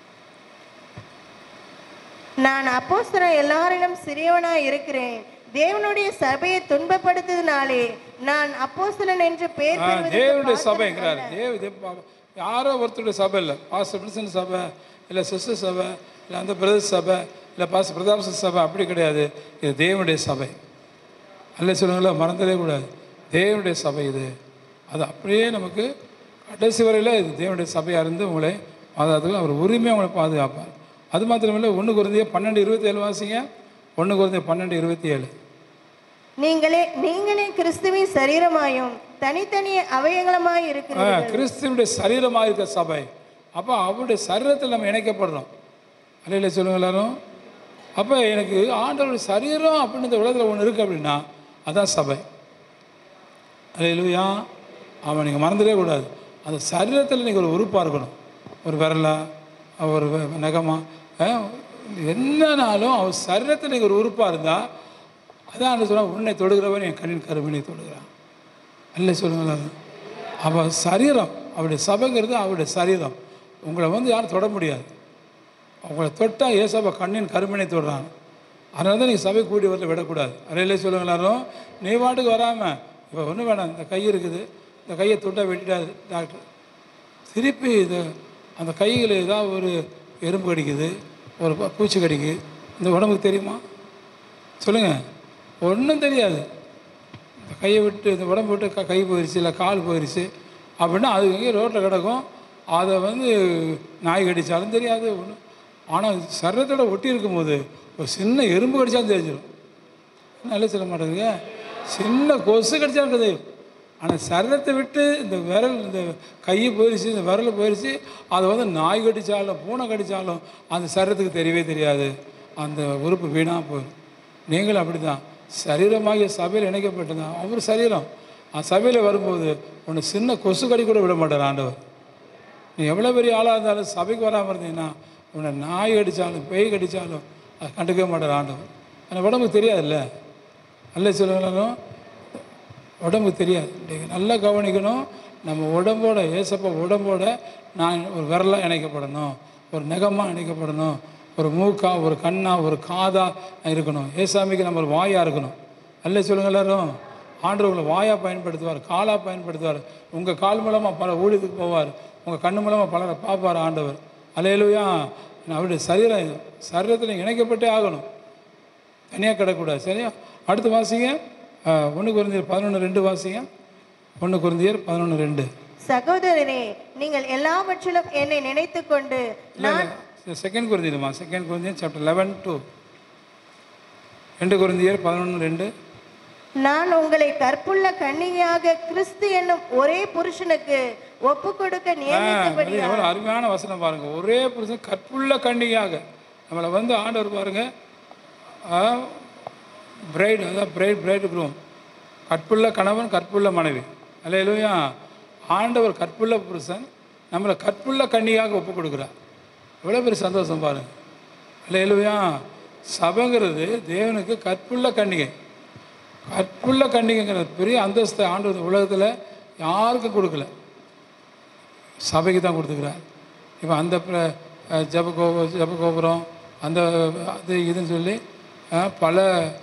நான் அப்போஸ்தலர் எல்லாரிலும் சிறியவனாய் இருக்கிறேன் தேவனுடைய சபையை துன்பப்படுத்ததினாலே நான் அப்போஸ்தலன் என்று பெயர் ஆ, பெறுவதற்கு தேவனுடைய பாத்திரன் சபைங்கிறார் தேவ தேவ- பா- யாரோ ஒருத்தருடைய சபை இல்லை பாஸ்டர் பிரின்சன் சபை இல்லை சிஸ்டர் சபை இல்லை அந்த பிரதர் சபை இல்லை பாஸ்டர் பிரதாப் சபை அப்படி கிடையாது இது தேவனுடைய சபை அல்ல சொல்லுங்களா மறந்துடவே கூடாது தேவனுடைய சபை இது அது அப்படியே நமக்கு கடைசி வரையில் இது தேவனுடைய சபையாக இருந்து உங்களை பாதுகாத்துக்கு அவர் உரிமையாக உங்களை பாதுகாப்பார் அது மாத்திரமில்லை ஒன்று குறைந்தைய பன்னெண்டு இருபத்தி ஏழு வாசிங்க ஒன்று குறைந்தைய பன்னெண்டு இருபத்தி ஏழு நீங்களே நீங்களே கிறிஸ்துவின் சரீரமாயும் தனித்தனி அவயங்களுமாய் ஆ, இருக்கிறீர்கள் கிறிஸ்துவனுடைய சரீரமாக இருக்க சபை அப்போ அவருடைய சரீரத்தில் நம்ம இணைக்கப்படுறோம் அல்லையில சொல்லுங்க எல்லாரும் அப்போ எனக்கு ஆண்டவருடைய சரீரம் அப்படின்னு இந்த உலகத்தில் ஒன்று இருக்குது அப்படின்னா அதான் சபை அல்லையிலுயா அவன் நீங்கள் மறந்துடவே கூடாது அந்த சரீரத்தில் நீங்கள் ஒரு உறுப்பாக இருக்கணும் ஒரு விரலா ஒரு வ- நகமா ஆ, என்னனாலும் அவர் சரீரத்தில் நீங்கள் ஒரு உறுப்பாக இருந்தால் அதான் சொன்னால் உன்னை தொடுகிறவன் என் கண்ணின் கருவினை தொடுகிறான் அல்ல சொல்லுங்களேன் அவள் சரீரம் அவருடைய சபைங்கிறது அவருடைய சரீரம் உங்களை வந்து யாரும் தொட முடியாது உங்களை தொட்டால் ஏசப்பா கண்ணின் கருமனை தொடுறான் அதனால தான் நீங்கள் சபை கூடி வரல விடக்கூடாது அறையிலே சொல்லுங்களாரும் நீ பாட்டுக்கு வராமல் இப்போ ஒன்றும் வேணாம் இந்த கை இருக்குது இந்த கையை தொட்டால் வெட்டிட்டாரு டாக்டர் திருப்பி இது அந்த கையில் ஏதாவது ஒரு எறும்பு கடிக்குது ஒரு பூ- பூச்சி கடிக்குது இந்த உடம்புக்கு தெரியுமா சொல்லுங்கள் ஒன்றும் தெரியாது இந்த கையை விட்டு இந்த உடம்பு விட்டு க- கை போயிடுச்சு இல்லை கால் போயிடுச்சு அப்படின்னா அது எங்கே ரோட்டில் கிடக்கும் அதை வந்து நாய் கடித்தாலும் தெரியாது ஒன்று ஆனால் சரத்தோட ஒட்டி இருக்கும்போது ஒரு சின்ன எறும்பு கடிச்சாலும் தெரிஞ்சிடும் நல்ல சொல்ல மாட்டேங்குங்க சின்ன கொசு கடிச்சா இருக்குது ஆனால் சரத்தை விட்டு இந்த விரல் இந்த கை போயிடுச்சு இந்த விரல் போயிடுச்சு அதை வந்து நாய் கடித்தாலும் பூனை கடித்தாலும் அந்த சரத்துக்கு தெரியவே தெரியாது அந்த உறுப்பு வீணாக போயிடும் நீங்களும் அப்படி தான் சரீரமாகிய சபையில் இணைக்கப்பட்டதான் அவர் சரீரம் அந்த சபையில் வரும்போது ஒன்று சின்ன கொசு கடி கூட விட மாட்டார் ஆண்டவர் நீ எவ்வளோ பெரிய ஆளாக இருந்தாலும் சபைக்கு வராமல் இருந்தீங்கன்னா உன்னை நாய் கடித்தாலும் பேய் கடித்தாலும் அதை கண்டுக்கவே மாட்டார் ஆண்டவர் அந்த உடம்புக்கு தெரியாதுல்ல நல்ல சொல்லுங்களும் உடம்புக்கு தெரியாது நீங்கள் நல்லா கவனிக்கணும் நம்ம உடம்போட ஏசப்ப உடம்போட நான் ஒரு விரலாக இணைக்கப்படணும் ஒரு நெகமாக இணைக்கப்படணும் ஒரு மூக்கா ஒரு கண்ணா ஒரு காதா இருக்கணும் ஏசாமிக்கு நம்ம ஒரு வாயாக இருக்கணும் அல்ல சொல்லுங்க எல்லாரும் ஆண்டவர் உங்களை வாயாக பயன்படுத்துவார் காலாக பயன்படுத்துவார் உங்கள் கால் மூலமாக பல ஊழியத்துக்கு போவார் உங்கள் கண்ணு மூலமாக பலரை பார்ப்பார் ஆண்டவர் அலையிலுயா அவருடைய சரீரம் இது. சரீரத்தில் இணைக்கப்பட்டே ஆகணும் தனியாக கிடக்கூடாது சரியா அடுத்து வாசிங்க ஒன்று குருந்தியர் பதினொன்று ரெண்டு வாசிங்க ஒன்று குருந்தியர் பதினொன்று ரெண்டு சகோதரரே நீங்கள் எல்லாவற்றிலும் என்னை நினைத்துக் கொண்டு நான் செகண்ட் குருந்தியருமா செகண்ட் குருந்தியர் சாப்டர் லெவன் டூ ரெண்டு குருந்தியர் பதினொன்று ரெண்டு நான் உங்களை கற்புள்ள கன்னிகையாக கிறிஸ்து என்னும் ஒரே புருஷனுக்கு ஒப்பு கொடுக்க நியமித்தபடி அது எவ்வளோ அருமையான வசனம் பாருங்க ஒரே புருஷன் கற்புள்ள கன்னிகையாக நம்மளை வந்து ஆண்டவர் பாருங்க பிரைட் அதான் பிரைட் பிரைட் குரூம் கற்புள்ள கணவன் கற்புள்ள மனைவி அல்லையிலுயா ஆண்டவர் கற்புள்ள புருஷன் நம்மளை கற்புள்ள கன்னியாக ஒப்பு கொடுக்குறார் எவ்வளோ பெரிய சந்தோஷம் பாருங்க அல்லையிலுயா சபைங்கிறது தேவனுக்கு கற்புள்ள கன்னிகை கற்புள்ள கன்னிகைங்கிற பெரிய அந்தஸ்தை ஆண்டவர் உலகத்தில் யாருக்கும் கொடுக்கல சபைக்கு தான் கொடுத்துக்கிறார் இப்போ அந்த பிர- அஹ் ஜெப கோபு ஜெப கோபுரம் அந்த அது இதுன்னு சொல்லி அஹ், பல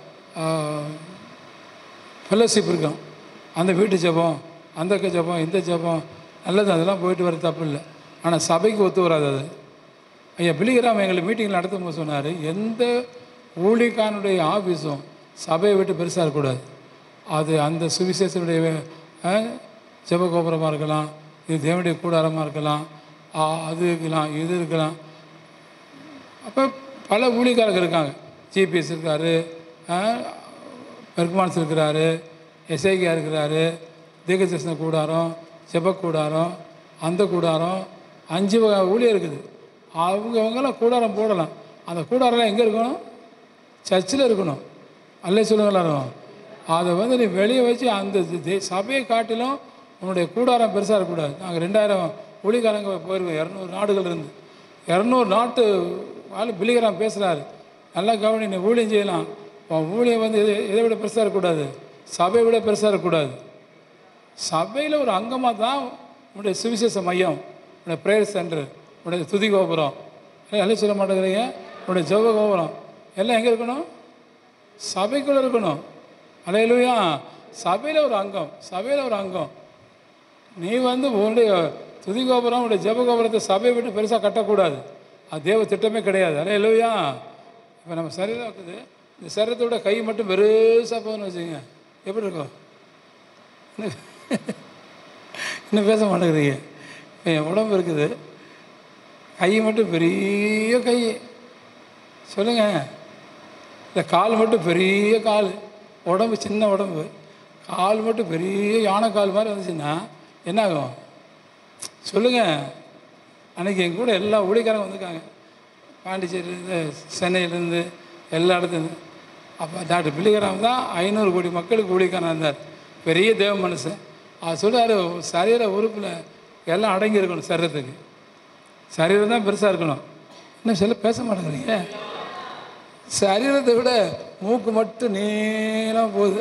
ஃபெல்லோஷிப் இருக்கும் அந்த வீட்டு ஜெபம் அந்த க- ஜெபம் இந்த ஜெபம் நல்லது அதெல்லாம் போயிட்டு வர தப்பு இல்லை ஆனால் சபைக்கு ஒத்து வராது அது ஐயா பிலிகிராம் எங்களை மீட்டிங்கில் நடத்தும் போது சொன்னார் எந்த ஊழிக்கானுடைய ஆஃபீஸும் சபையை விட்டு பெருசாக இருக்கக்கூடாது அது அந்த சுவிசேஷனுடைய அஹ், ஜெப கோபுரமாக இருக்கலாம் இது தேவனுடைய கூடாரமாக இருக்கலாம் ஆ, அது இருக்கலாம் இது இருக்கலாம் அப்போ பல ஊழியக்காரங்க இருக்காங்க ஜிபிஎஸ் இருக்கார் பெர்குமான்ஸ் இருக்கிறாரு எஸ்ஐகா இருக்கிறாரு தீர்க்கதரிசன கூடாரம் ஜெப கூடாரம் அந்த கூடாரம் அஞ்சு வகை ஊழியம் இருக்குது அவங்க அவங்கெல்லாம் கூடாரம் போடலாம் அந்த கூடாரம்லாம் எங்கே இருக்கணும் சர்ச்சில் இருக்கணும் அல்லே சொல்லுங்க எல்லாரும் அதை வந்து நீ வெளியே வச்சு அந்த தே- சபையை காட்டிலும் உன்னுடைய கூடாரம் பெருசாக இருக்கக்கூடாது நாங்கள் ரெண்டாயிரம் ஊழியக்காரங்க போயிருக்கோம் இரநூறு நாடுகள் இருந்து இரநூறு நாட்டு ஆள் பிலிகிராம் பேசுகிறாரு நல்லா கவனி நீ ஊழியம் செய்யலாம் உன் ஊழியம் வந்து எது எதை விட பெருசாக இருக்கக்கூடாது சபையை விட பெருசாக இருக்கக்கூடாது சபையில் ஒரு அங்கமாக தான் உன்னுடைய சுவிசேஷ மையம் உன்னுடைய ப்ரேயர் சென்டர் உன்னுடைய துதி கோபுரம் எல்லாம் எல்லாம் சொல்ல மாட்டேங்கிறீங்க உன்னுடைய ஜெப கோபுரம் எல்லாம் எங்கே இருக்கணும் சபைக்குள்ளே இருக்கணும் அலையிலுயா சபையில் ஒரு அங்கம் சபையில் ஒரு அங்கம் நீ வந்து உன்னுடைய துதி கோபுரம் உன்னுடைய ஜெப கோபுரத்தை சபையை விட்டு பெருசாக கட்டக்கூடாது அது தேவ திட்டமே கிடையாது அலே இல்லையா இப்போ நம்ம சரீரம் இருக்குது இந்த சரீரத்தோட கை மட்டும் பெருசாக போகணும்னு வச்சுங்க எப்படி இருக்கும் இன்னும் இன்னும் பேச மாட்டேங்கிறீங்க இப்போ என் உடம்பு இருக்குது கை மட்டும் பெரிய கை சொல்லுங்க இந்த கால் மட்டும் பெரிய கால் உடம்பு சின்ன உடம்பு கால் மட்டும் பெரிய யானை கால் மாதிரி வந்துச்சுன்னா என்ன ஆகும் சொல்லுங்க அன்றைக்கி என் கூட எல்லா ஊழிக்காரங்க வந்திருக்காங்க பாண்டிச்சேரியிலேருந்து சென்னையிலேருந்து எல்லா இடத்துலேருந்து அப்போ டாக்டர் பிள்ளைகராம் தான் ஐநூறு கோடி மக்களுக்கு ஊழிக்காரன் இருந்தார் பெரிய தேவ மனுஷன் அவர் சொல்றாரு சரீர உறுப்பில் எல்லாம் அடங்கி இருக்கணும் சரீரத்துக்கு சரீரம் தான் பெருசாக இருக்கணும் இன்னும் சில பேச மாட்டேங்கிறீங்க சரீரத்தை விட மூக்கு மட்டும் நீளமாக போகுது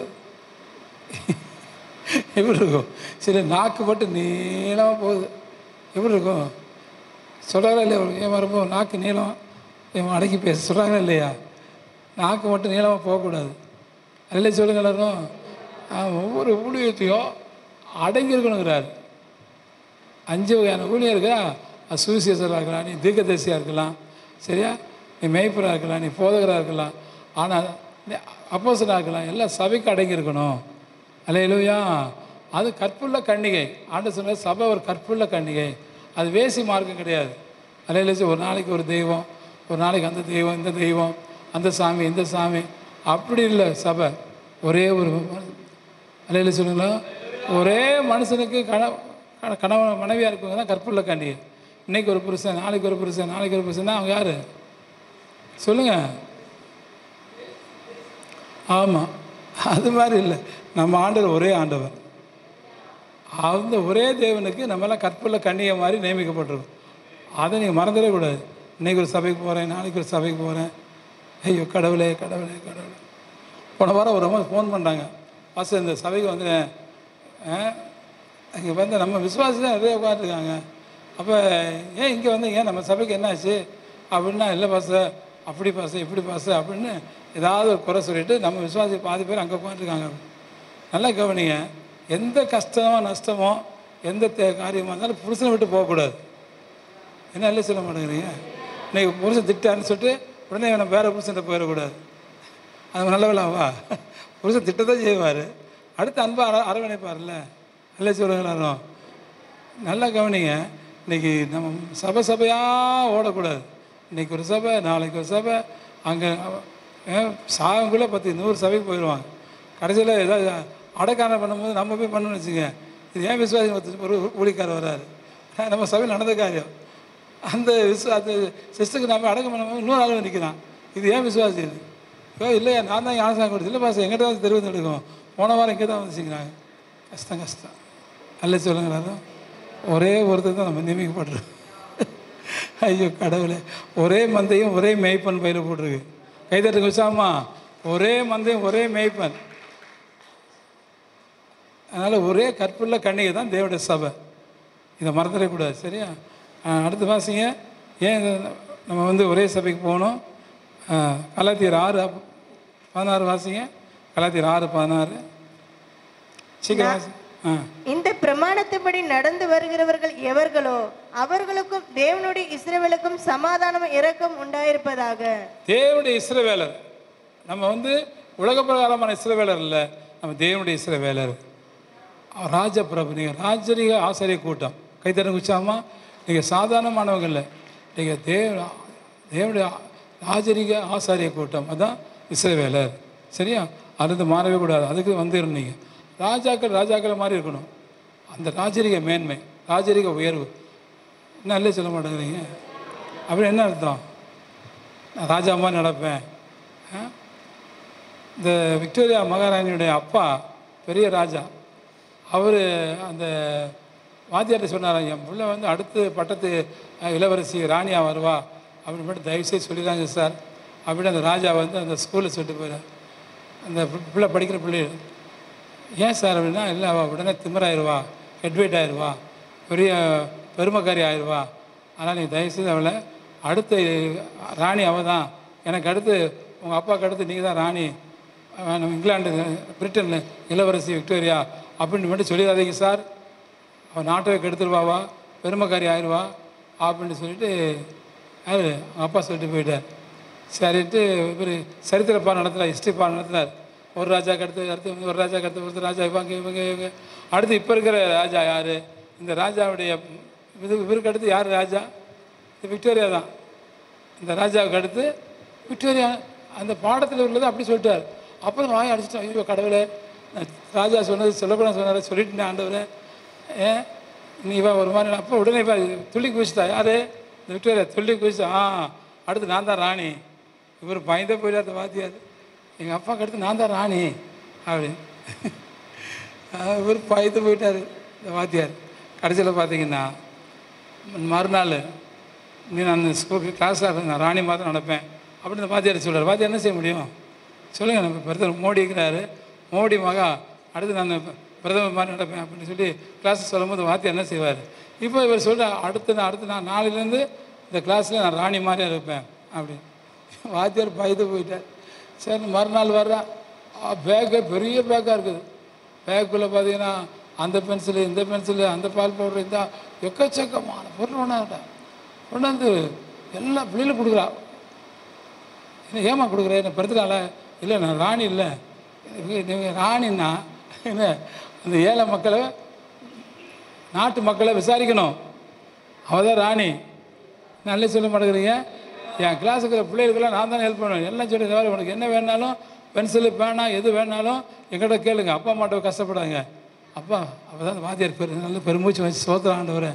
எப்படி இருக்கும் சில நாக்கு மட்டும் நீளமாக போகுது எப்படி இருக்கும் சொல்கிறாங்களா இல்லையா ஏன் வரப்போ நாக்கு நீளம் இவன் அடக்கி பேச சொல்கிறாங்களா இல்லையா நாக்கு மட்டும் நீளமாக போகக்கூடாது அதில் சொல்லுங்க எல்லாரும் ஆ, ஒவ்வொரு ஊழியத்தையும் அடங்கி இருக்கணுங்கிறார் அஞ்சு வகையான ஊழியம் இருக்கா அது சுவிசேஷராக இருக்கலாம் நீ தீர்க்கதரிசியாக இருக்கலாம் சரியா நீ மேய்ப்பராக இருக்கலாம் நீ போதகராக இருக்கலாம் ஆனால் நீ அப்போசனாக இருக்கலாம் எல்லாம் சபைக்கு அடங்கி இருக்கணும் அல்லையிலுயா அது கற்புள்ள கன்னிகை ஆண்டு சொன்ன சபை ஒரு கற்புள்ள கன்னிகை அது வேசி மார்க்கம் கிடையாது அல்லையில ஒரு நாளைக்கு ஒரு தெய்வம் ஒரு நாளைக்கு அந்த தெய்வம் இந்த தெய்வம் அந்த சாமி இந்த சாமி அப்படி இல்லை சபை ஒரே ஒரு அல்லையில சொல்லுங்களா ஒரே மனுஷனுக்கு கண கண- கணவன் மனைவியாக இருக்கவங்க தான் கற்புள்ள கன்னிகை இன்னைக்கு ஒரு புருஷன் நாளைக்கு ஒரு புருஷன் நாளைக்கு ஒரு புருஷன் அவங்க யார் சொல்லுங்கள் ஆமாம் அது மாதிரி இல்லை நம்ம ஆண்டவர் ஒரே ஆண்டவர் அந்த ஒரே தேவனுக்கு நம்மளாம் கற்புள்ள கண்ணியை மாதிரி நியமிக்கப்பட்டிருக்கோம் அதை நீங்கள் மறந்துடவே கூடாது இன்னைக்கு ஒரு சபைக்கு போகிறேன் நாளைக்கு ஒரு சபைக்கு போகிறேன் ஐயோ கடவுளே கடவுளே கடவுளே போன வாரம் ஒரு அம்மா ஃபோன் பண்ணுறாங்க ஃபஸ்ட்டு இந்த சபைக்கு வந்துட்டேன் இங்கே வந்து நம்ம விசுவாசி தான் நிறைய உட்காந்துருக்காங்க அப்போ ஏன் இங்கே வந்தீங்க நம்ம சபைக்கு என்னாச்சு அப்படின்னா இல்லை பாச அப்படி பாச இப்படி பாச அப்படின்னு ஏதாவது ஒரு குறை சொல்லிட்டு நம்ம விசுவாசி பாதி பேர் அங்கே உட்காந்துருக்காங்க நல்லா கவனிங்க எந்த கஷ்டமோ நஷ்டமோ எந்த தே காரியமாக இருந்தாலும் புருஷனை விட்டு போகக்கூடாது என்ன இல்லை சொல்ல மாட்டேங்கிறீங்க இன்னைக்கு புருஷன் திட்டான்னு சொல்லிட்டு உடனே நம்ம வேறு புருஷன்ட்ட போயிடக்கூடாது அது நல்லவளாவா புருஷன் திட்டத்தான் செய்வார் அடுத்து அன்பா அர அரவணைப்பார்ல இல்லை சொல்லுங்களாரும் நல்லா கவனிங்க இன்னைக்கு நம்ம சபை சபையாக ஓடக்கூடாது இன்னைக்கு ஒரு சபை நாளைக்கு ஒரு சபை அங்கே சாகங்குள்ளே பத்து நூறு சபைக்கு போயிடுவாங்க கடைசியில் ஏதாவது அடைக்காரணம் பண்ணும்போது நம்ம போய் பண்ணணும்னு வச்சுங்க இது ஏன் விசுவாசி ஒருத்தர் ஒரு ஊழிக்காரர் வராரு நம்ம சபையில் நடந்த காரியம் அந்த விசு அந்த சிஸ்டருக்கு நம்ம அடக்கம் பண்ணும்போது இன்னொரு ஆள் நிற்கிறான் இது ஏன் விசுவாசி இது ஐயோ இல்லையா நான் தான் ஞானசாமி கொடுத்து இல்லை பாசம் எங்கிட்ட தான் தெரிவித்து எடுக்கும் போன வாரம் இங்கே தான் வந்துச்சுங்கிறாங்க கஷ்டம் கஷ்டம் அல்ல சொல்லுங்களா ஒரே ஒருத்தர் தான் நம்ம நியமிக்கப்பட்டிருக்கோம் ஐயோ கடவுளே ஒரே மந்தையும் ஒரே மேய்ப்பன் பயில போட்டிருக்கு கைதட்டுங்க விசாமா ஒரே மந்தையும் ஒரே மேய்ப்பன் அதனால் ஒரே கற்புள்ள கண்ணிகை தான் தேவடைய சபை இதை மறந்துடக்கூடாது சரியா ஆஹ் அடுத்து வாசிங்க ஏன் இது நம்ம வந்து ஒரே சபைக்கு போகணும் ஆஹ் கலாத்தியர் ஆறு அப்- பதினாறு வாசிங்க கலாத்தியர் ஆறு பதினாறு சீக்கிரம் வாசி ஆ இந்த பிரமாணத்தின்படி நடந்து வருகிறவர்கள் எவர்களோ அவர்களுக்கும் தேவனுடைய இஸ்ரவேலுக்கும் சமாதானம் இரக்கம் உண்டாயிருப்பதாக தேவனுடைய இஸ்ரவேலர் நம்ம வந்து உலக பிரகாரமான இஸ்ரவேலர் இல்லை நம்ம தேவனுடைய இஸ்ரவேலர் ராஜ பிரபு நீங்கள் ராஜரிக ஆசிரிய கூட்டம் கைத்தறங்க உச்சாமா நீங்கள் சாதாரணமானவங்க இல்லை நீங்கள் தேவ தேவனுடைய ராஜரிக ஆசாரிய கூட்டம் அதான் இஸ்ரவேலர் சரியா அது மாறவே கூடாது அதுக்கு வந்துடணும் நீங்கள் ராஜாக்கள் ராஜாக்கள் மாதிரி இருக்கணும் அந்த ராஜரிக மேன்மை ராஜரிக உயர்வு என்ன இல்லை சொல்ல மாட்டேங்கிறீங்க அப்படி என்ன அர்த்தம் நான் ராஜா மாதிரி நடப்பேன் ஆ? இந்த விக்டோரியா மகாராணியுடைய அப்பா பெரிய ராஜா அவர் அந்த வாத்தியார்ட்ட சொன்னார் என் பிள்ளை வந்து அடுத்து பட்டத்து அஹ், இளவரசி ராணியா வருவா அப்படின்னு மட்டும் தயவுசெய்து சொல்லிடுறாங்க சார் அப்படின்னு அந்த ராஜா வந்து அந்த ஸ்கூலில் சொல்லிட்டு போயிடார் அந்த பி- பிள்ளை படிக்கிற பிள்ளை ஏன் சார் அப்படின்னா இல்லை அவள் உடனே திமிராயிருவா ஹெட்வெயிட் ஆயிடுவா பெரிய பெருமைக்காரி ஆயிடுவா ஆனால் நீ தயவுசெய்து அவளை அடுத்த ராணி அவள் தான் எனக்கு அடுத்து உங்கள் அப்பாவுக்கு அடுத்து நீங்கள் தான் ராணி அஹ், நம்ம இங்கிலாந்து பிரிட்டனில் இளவரசி விக்டோரியா அப்படின்னு மட்டும் சொல்லிடாதீங்க சார் அவன் நாட்டை கெடுத்துருவாவா பெருமைக்காரி ஆயிடுவா அப்படின்னு சொல்லிட்டு யார் அவங்க அப்பா சொல்லிட்டு போயிட்டார் சரின்ட்டு இவர் சரித்திர பாடம் நடத்துகிறார் ஹிஸ்ட்ரி பாடம் நடத்துனார் ஒரு ராஜாக்கு அடுத்து அடுத்து இவங்க, ஒரு ராஜாக்கு அடுத்து ஒருத்தர் ராஜா இவங்க இவங்க இவங்க அடுத்து இப்போ இருக்கிற ராஜா யார் இந்த ராஜாவுடைய இது இவருக்கு அடுத்து யார் ராஜா இது விக்டோரியா தான் இந்த ராஜாவுக்கு அடுத்து விக்டோரியா அந்த பாடத்தில் உள்ளது அப்படி சொல்லிட்டார் அப்புறம் வாய் அடிச்சிட்டோம் ஐயோ கடவுளே நான் ராஜா சொன்னது சொல்லக்கூடாது சொன்னார் சொல்லிட்டேன் ஆண்டவரே ஏன் நீ வா ஒரு மாதிரி அப்போ உடனே வா துள்ளி குதிச்சிட்டா யாரு இந்த விக்டோரியா துள்ளி குதிச்சா ஆ அடுத்து நான் தான் ராணி இவர் பயந்தே போயிட்டார் அந்த வாத்தியார் எங்கள் அப்பாவுக்கு அடுத்து நான் தான் ராணி அப்படின்னு இவர் பயந்து போயிட்டார் இந்த வாத்தியார் கடைசியில் பார்த்தீங்கன்னா மறுநாள் நீ நான் ஸ்கூல் கிளாஸில் நான் ராணி மாதிரி நடப்பேன் அப்படின்னு இந்த வாத்தியார் சொல்றார் வாத்தியார் என்ன செய்ய முடியும் சொல்லுங்கள் நம்ம பிரதமர் மோடி இருக்கிறாரு மோடி மகா அடுத்து நான் பிரதமர் மாதிரி நடப்பேன் அப்படின்னு சொல்லி கிளாஸ் சொல்லும்போது வாத்தியார் என்ன செய்வார் இப்போ இவர் சொல்ற அடுத்து நான் அடுத்து நான் நாளையிலேருந்து இந்த கிளாஸில் நான் ராணி மாதிரியா இருப்பேன் அப்படின்னு வாத்தியார் பயந்து போயிட்டார் சரி மறுநாள் வர்றேன் பேக்கு பெரிய பேக்காக இருக்குது பேக்குள்ளே பார்த்தீங்கன்னா அந்த பென்சிலு இந்த பென்சிலு அந்த பால் பவுடர் இந்த எக்கச்சக்கமான பொருள் ஒன்றாட்டா கொண்டு வந்து எல்லா பிள்ளைகளும் கொடுக்குறா என்ன ஏமா கொடுக்குறேன் என்ன படுத்துறாள இல்லை நான் ராணி இல்லை நீங்கள் ராணின்னா என்ன அந்த ஏழை மக்களை நாட்டு மக்களை விசாரிக்கணும் அவள் தான் ராணி நல்ல சொல்ல மாட்டேங்கிறீங்க என் கிளாஸுக்கு பிள்ளைகளுக்கெல்லாம் நான் தான் ஹெல்ப் பண்ணுவேன் எல்லாம் சொல்லி தவிர உனக்கு என்ன வேணாலும் பென்சிலு பேனா எது வேணாலும் எங்கிட்ட கேளுங்க அப்பா அம்மாட்ட கஷ்டப்படாங்க அப்பா அப்போ தான் வாத்தியார் பெரு நல்ல பெருமூச்சு வச்சு சோத்திர ஆண்டவரை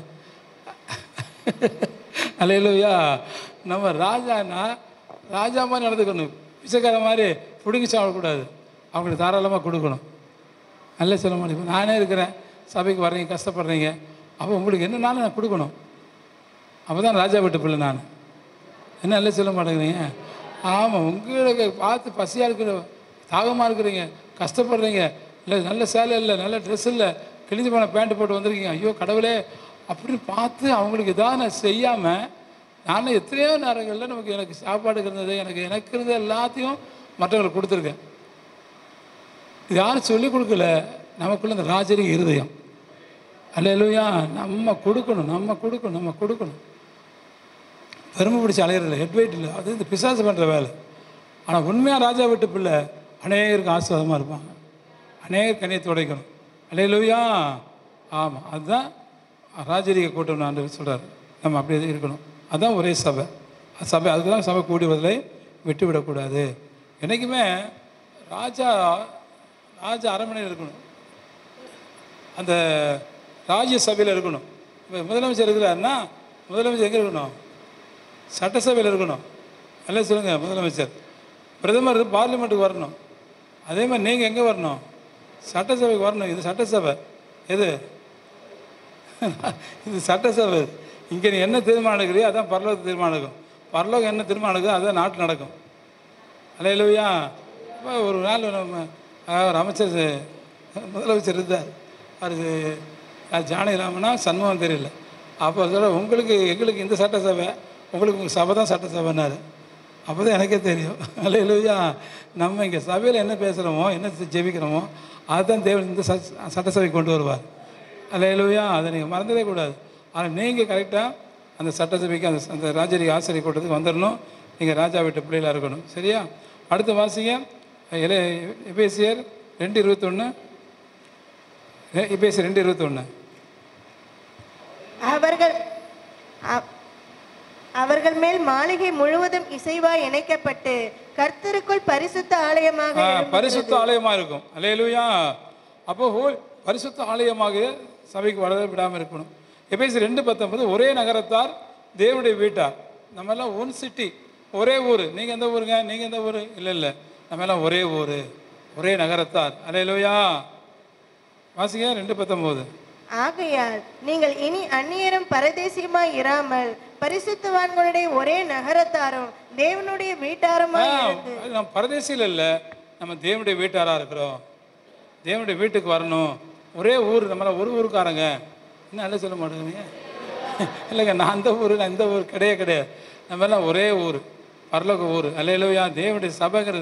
அல்லையா நம்ம ராஜானா ராஜா மாதிரி நடந்துக்கணும் பிச்சைக்கார மாதிரி பிடுங்கி சாப்பிடக்கூடாது அவங்களுக்கு தாராளமாக கொடுக்கணும் நல்ல சொல்ல முடியும் இப்போ நானே இருக்கிறேன் சபைக்கு வர்றீங்க கஷ்டப்படுறீங்க அப்போ உங்களுக்கு என்னன்னாலும் நான் கொடுக்கணும் அப்போ தான் ராஜா வீட்டு பிள்ளை நான் என்ன நல்ல சொல்ல மாட்டேங்கிறீங்க ஆமாம் உங்களுக்கு பார்த்து பசியாக இருக்கிற தாகமாக இருக்கிறீங்க கஷ்டப்படுறீங்க இல்லை நல்ல சேலை இல்லை நல்ல ட்ரெஸ் இல்லை கிழிஞ்சு போன பேண்ட் போட்டு வந்திருக்கீங்க ஐயோ கடவுளே அப்படின்னு பார்த்து அவங்களுக்கு இதாக நான் செய்யாமல் நானும் எத்தனையோ நேரங்களில் நமக்கு எனக்கு சாப்பாடு இருந்தது எனக்கு எனக்கு இருந்த எல்லாத்தையும் மற்றவங்களுக்கு கொடுத்துருக்கேன் இது யாரும் சொல்லிக் கொடுக்கல நமக்குள்ள இந்த ராஜரிக இருதயம் அல்லையா நம்ம கொடுக்கணும் நம்ம கொடுக்கணும் நம்ம கொடுக்கணும் பெருமை பிடிச்சி அலையிறதில்ல ஹெட்வெயிட் இல்லை அது இந்த பிசாசு பண்ணுற வேலை ஆனால் உண்மையாக ராஜா வீட்டு பிள்ளை அநேகருக்கு ஆசிர்வாதமாக இருப்பாங்க அநேகர் கனியை துடைக்கணும் அல்லையிலூயா ஆமாம் அதுதான் ராஜரீக கூட்டம் நான் சொல்கிறார் நம்ம அப்படி இருக்கணும் அதுதான் ஒரே சபை அந்த சபை அதுக்கு தான் சபை கூடி வருவதை விட்டு விடக்கூடாது என்றைக்குமே ராஜா ராஜா அரண்மனையில் இருக்கணும் அந்த ராஜ்ய சபையில் இருக்கணும் இப்போ முதலமைச்சர் இருக்கிறாருன்னா முதலமைச்சர் எங்கே இருக்கணும் சட்டசபையில் இருக்கணும் எல்லாம் சொல்லுங்கள் முதலமைச்சர் பிரதமர் பார்லிமெண்ட்டுக்கு வரணும் அதே மாதிரி நீங்கள் எங்கே வரணும் சட்டசபைக்கு வரணும் இது சட்டசபை எது இது சட்டசபை இங்கே நீ என்ன தீர்மானம் எடுக்கிறியோ அதான் பரலோக தீர்மானம் இருக்கும் பரலோகம் என்ன தீர்மானம் எடுக்குதோ அதுதான் நாட்டில் நடக்கும் அலையிலவையா இப்போ ஒரு நாள் நம்ம அஹ், ஒரு அமைச்சர் முதலமைச்சர் இருந்தார் அது அது ஜானகிராமனா சண்முகம் தெரியல அப்போ சொல்ல உங்களுக்கு எங்களுக்கு இந்த சட்டசபை உங்களுக்கு உங்கள் சபை தான் சட்டசபைன்னாரு அப்போ தான் எனக்கே தெரியும் அலையிலவையா நம்ம இங்கே சபையில் என்ன பேசுகிறோமோ என்ன ஜெபிக்கிறோமோ அதுதான் தேவன் இந்த ச- சட்டசபைக்கு கொண்டு வருவார் அலையிலவையா அதை நீங்கள் மறந்துடவே கூடாது ஆனால் நீங்கள் கரெக்டாக அந்த சட்டசபைக்கு அந்த அந்த ராஜரிக ஆசிரியர் கூட்டத்துக்கு வந்துடணும் நீங்கள் ராஜா வீட்டு பிள்ளைகளாக இருக்கணும் சரியா அடுத்த வாசிங்க இளைய எபேசியர் ரெண்டு இருபத்தொன்று எபேசியர் ரெண்டு இருபத்தொன்று அவர்கள் அ- அவர்கள் மேல் மாளிகை முழுவதும் இசைவாய் இணைக்கப்பட்டு கர்த்தருக்குள் பரிசுத்த ஆலயமாக ஆ, எழும்புகிறது. பரிசுத்த ஆலயமாக இருக்கும் அல்லேலூயா அப்போ ஹோல் பரிசுத்த ஆலயமாக சபைக்கு வளர விடாமல் இருக்கணும் எபேசி ரெண்டு பத்தொன்பது ஒரே நகரத்தார் தேவனுடைய வீட்டார் நம்ம எல்லாம் ஒன் சிட்டி ஒரே ஊர் நீங்கள் எந்த ஊருங்க நீங்கள் எந்த ஊர் இல்லை இல்லை நம்ம எல்லாம் ஒரே ஊர் ஒரே நகரத்தார் அல்லேலூயா வாசிங்க ரெண்டு பத்தொம்போது ஆகையால் நீங்கள் இனி அந்நியரும் பரதேசியுமாய் இராமல் பரிசுத்தவான்களுடைய ஒரே நகரத்தாரும் தேவனுடைய வீட்டாருமாய் இருந்து அது நம்ம பரதேசியில் இல்லை நம்ம தேவனுடைய வீட்டாராக இருக்கிறோம் தேவனுடைய வீட்டுக்கு வரணும் ஒரே ஊர் நம்மளாம் ஒரு ஊருக்காரங்க என்ன நல்லா சொல்ல மாட்டேங்கிறீங்க இல்லைங்க நான் அந்த ஊர் நான் இந்த ஊர் கிடையாது கிடையாது நம்ம எல்லாம் ஒரே ஊர் பரலோக ஊர் அல்லையிலோயா தேவனுடைய சபைங்கிறது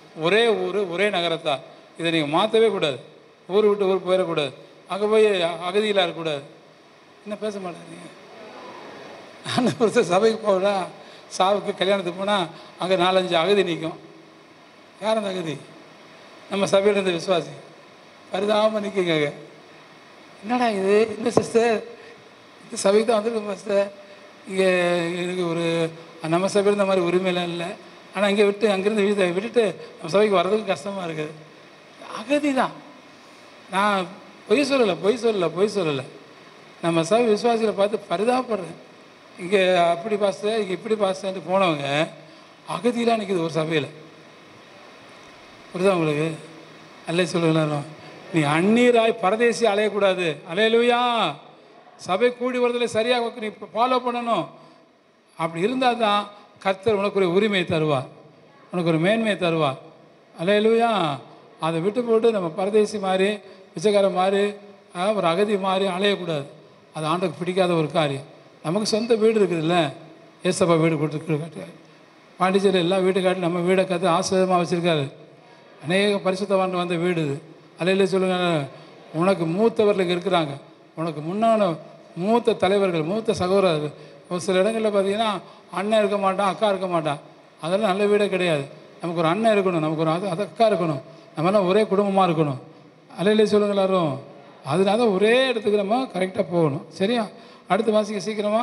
ஒரே ஊர் ஒரே நகரத்தார் இதை நீங்கள் மாற்றவே கூடாது ஊர் விட்டு ஊர் போயிடக்கூடாது அங்கே போய் அகதியிலாக இருக்கக்கூடாது என்ன பேச மாட்டேங்க ஆனால் ஒருத்தர் சபைக்கு போகலா சாவுக்கு கல்யாணத்துக்கு போனால் அங்கே நாலஞ்சு அகதி நிற்கும் யார் அந்த அகதி நம்ம சபையில் இருந்த விசுவாசி பரிதாபமாக நிற்குங்க என்னடா இது இந்த சிஸ்டர் இந்த சபைக்கு தான் வந்திருக்கோம் சிஸ்டர் இங்கே எனக்கு ஒரு நம்ம சபையில் இந்த மாதிரி உரிமையெல்லாம் இல்லை ஆனால் இங்கே விட்டு அங்கேருந்து வீட்டை விட்டுட்டு நம்ம சபைக்கு வர்றதுக்கு கஷ்டமாக இருக்குது அகதி தான் நான் பொய் சொல்லலை பொய் சொல்லலை பொய் சொல்லலை நம்ம சபை விசுவாசிகளை பார்த்து பரிதாபப்படுறேன் இங்கே அப்படி பாஸ்டர் இங்கே இப்படி பாஸ்டர்ன்ட்டு போனவங்க அகதியெலாம் நிற்குது ஒரு சபையில் புரியுதா உங்களுக்கு அல்லே சொல்லுகிறாரோ நீ அந்நீராய் பரதேசி அலையக்கூடாது அலையலுயா சபை கூடி வரதில் சரியாக நீ ஃபாலோ பண்ணணும் அப்படி இருந்தால் தான் கர்த்தர் உனக்கு ஒரு உரிமையை தருவார் உனக்கு ஒரு மேன்மையை தருவார் அலையலுயா அதை விட்டு போட்டு நம்ம பரதேசி மாதிரி பிச்சைக்காரன் மாதிரி ஆ, ஒரு அகதி மாதிரி அலையக்கூடாது அது ஆண்டுக்கு பிடிக்காத ஒரு காரியம் நமக்கு சொந்த வீடு இருக்குதுல்ல ஏசப்பா வீடு கொடுத்துருக்கு பாண்டிச்சேரி எல்லா வீடு காட்டி நம்ம வீடை கற்று ஆசிரியமாக வச்சுருக்காரு அநேக பரிசுத்தவான் வந்த வீடு இது அலையில சொல்லுங்க உனக்கு மூத்தவர்கள் இங்கே இருக்கிறாங்க உனக்கு முன்னான மூத்த தலைவர்கள் மூத்த சகோதரர்கள் ஒரு சில இடங்களில் பார்த்தீங்கன்னா அண்ணன் இருக்க மாட்டான் அக்கா இருக்க மாட்டான் அதெல்லாம் நல்ல வீடே கிடையாது நமக்கு ஒரு அண்ணன் இருக்கணும் நமக்கு ஒரு அது அது அக்கா இருக்கணும் நம்மலாம் ஒரே குடும்பமாக இருக்கணும் அலையிலே சொல்லுங்க எல்லாரும் அதனால தான் ஒரே இடத்துக்கு நம்ம கரெக்டாக போகணும் சரியா அடுத்து வாசிக்க சீக்கிரமா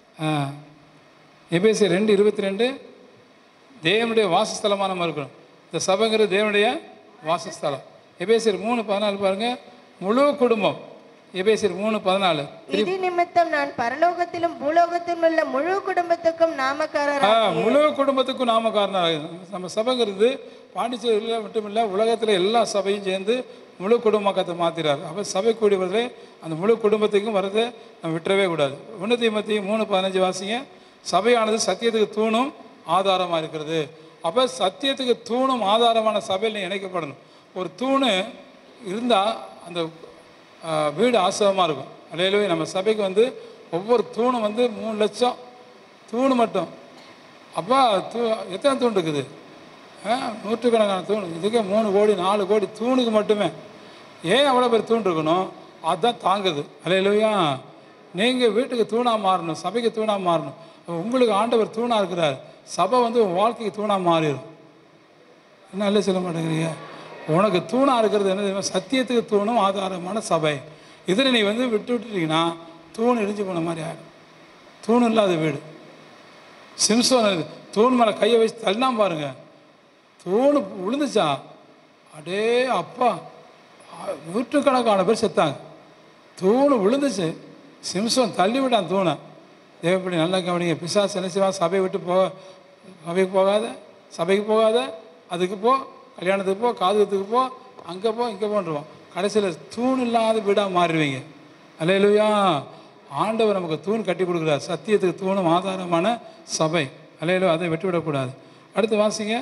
எபேசி ரெண்டு இருபத்தி ரெண்டு தேவனுடைய வாசஸ்தலமாக நம்ம இருக்கணும் இந்த சபைங்கிறது தேவனுடைய வாசஸ்தலம் எபேசியர் மூணு பதினாலு பாருங்க முழு குடும்பம் எபேசியர் மூணு பதினாலு இது நிமித்தம் நான் பரலோகத்திலும் பூலோகத்திலும் உள்ள முழு குடும்பத்துக்கும் நாமக்காரர் ஆ, முழு குடும்பத்துக்கும் நாம காரணம் நம்ம சபைங்கிறது பாண்டிச்சேரியில் மட்டும் இல்லை உலகத்தில் எல்லா சபையும் சேர்ந்து முழு குடும்பத்தை மாற்றிறாரு அப்போ சபை கூடி வரதே அந்த முழு குடும்பத்துக்கும் வரதை நம்ம விட்டுறவே கூடாது ஒன்று மத்தி மூணு பதினஞ்சு வாசிங்க சபையானது சத்தியத்துக்கு தூணும் ஆதாரமாக இருக்கிறது அப்போ சத்தியத்துக்கு தூணும் ஆதாரமான சபையில் நீ இணைக்கப்படணும் ஒரு தூணு இருந்தால் அந்த ஆ, வீடு ஆசிரமாக இருக்கும் அலையிலவே நம்ம சபைக்கு வந்து ஒவ்வொரு தூணும் வந்து மூணு லட்சம் தூணு மட்டும் அப்பா தூ எத்தனை தூண் இருக்குது ஆ, நூற்றுக்கணக்கான தூண் இதுக்கே மூணு கோடி நாலு கோடி தூணுக்கு மட்டுமே ஏன் அவ்வளோ பேர் தூண் இருக்கணும் அதுதான் தாங்குது அலையிலவையா நீங்கள் வீட்டுக்கு தூணாக மாறணும் சபைக்கு தூணாக மாறணும் அப்ப உங்களுக்கு ஆண்டவர் தூணாக இருக்கிறார் சபை வந்து உன் வாழ்க்கைக்கு தூணாக மாறிடும் என்ன இல்லை சொல்ல மாட்டேங்கிறீங்க உனக்கு தூணாக இருக்கிறது என்ன தெரியுமா சத்தியத்துக்கு தூணும் ஆதாரமான சபை இதில் நீ வந்து விட்டு விட்டுட்டீங்கன்னா தூண் இடிஞ்சு போன மாதிரி ஆகிடும் தூண் இல்லாத வீடு சிம்சோன் தூண் மேலே கையை வச்சு தள்ளினா பாருங்க தூணு விழுந்துச்சா அடே அப்பா ஆ, நூற்றுக்கணக்கான பேர் செத்தாங்க தூணு விழுந்துச்சு சிம்சோன் தள்ளி விட்டான் தூணை தேவைப்படி நல்லா கவனிங்க பிசாசு என்ன செய்வான் சபையை விட்டு போக சபைக்கு போகாத சபைக்கு போகாத அதுக்கு போ கல்யாணத்துக்கு போ காதுகத்துக்கு போ அங்கே போ இங்கே போன்றுவோம் கடைசியில் தூண் இல்லாத வீடாக மாறிடுவீங்க அல்லையிலுயா ஆண்டவர் நமக்கு தூண் கட்டி கொடுக்குறார் சத்தியத்துக்கு தூணும் ஆதாரமான சபை அல்லையிலோ அதை விட்டுவிடக்கூடாது அடுத்து வாசிங்க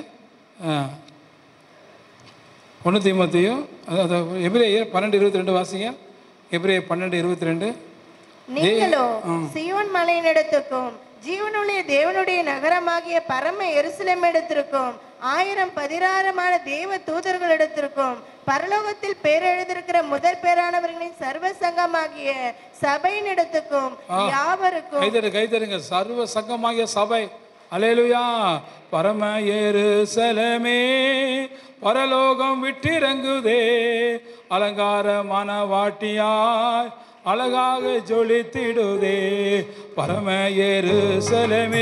ஒன்று தீமத்தையும் அதாவது எபிரேயர் பன்னெண்டு இருபத்தி ரெண்டு வாசிங்க எபிரேயர் பன்னெண்டு இருபத்தி ரெண்டு நீங்களோ சியோன் மலையினிடத்துக்கும் ஜீவனுள்ள தேவனுடைய நகரமாகிய பரம எருசலேம் இடத்திற்கும் ஆயிரம் பதினாயிரமான தேவ தூதர்களிடத்திற்கும் பரலோகத்தில் பேரெழுதிருக்கிற முதற் பேரானவர்களின் சர்வ சங்கமாகிய சபையினிடத்துக்கும் யாவருக்கும் கைதரு கைதருங்க சர்வ சங்கமாகிய சபை அலேலுயா பரம எருசலமே பரலோகம் விட்டிறங்குதே அலங்கார மனவாட்டியாய் அழகாக ஜொலித்திடுதே பரம எருசலமே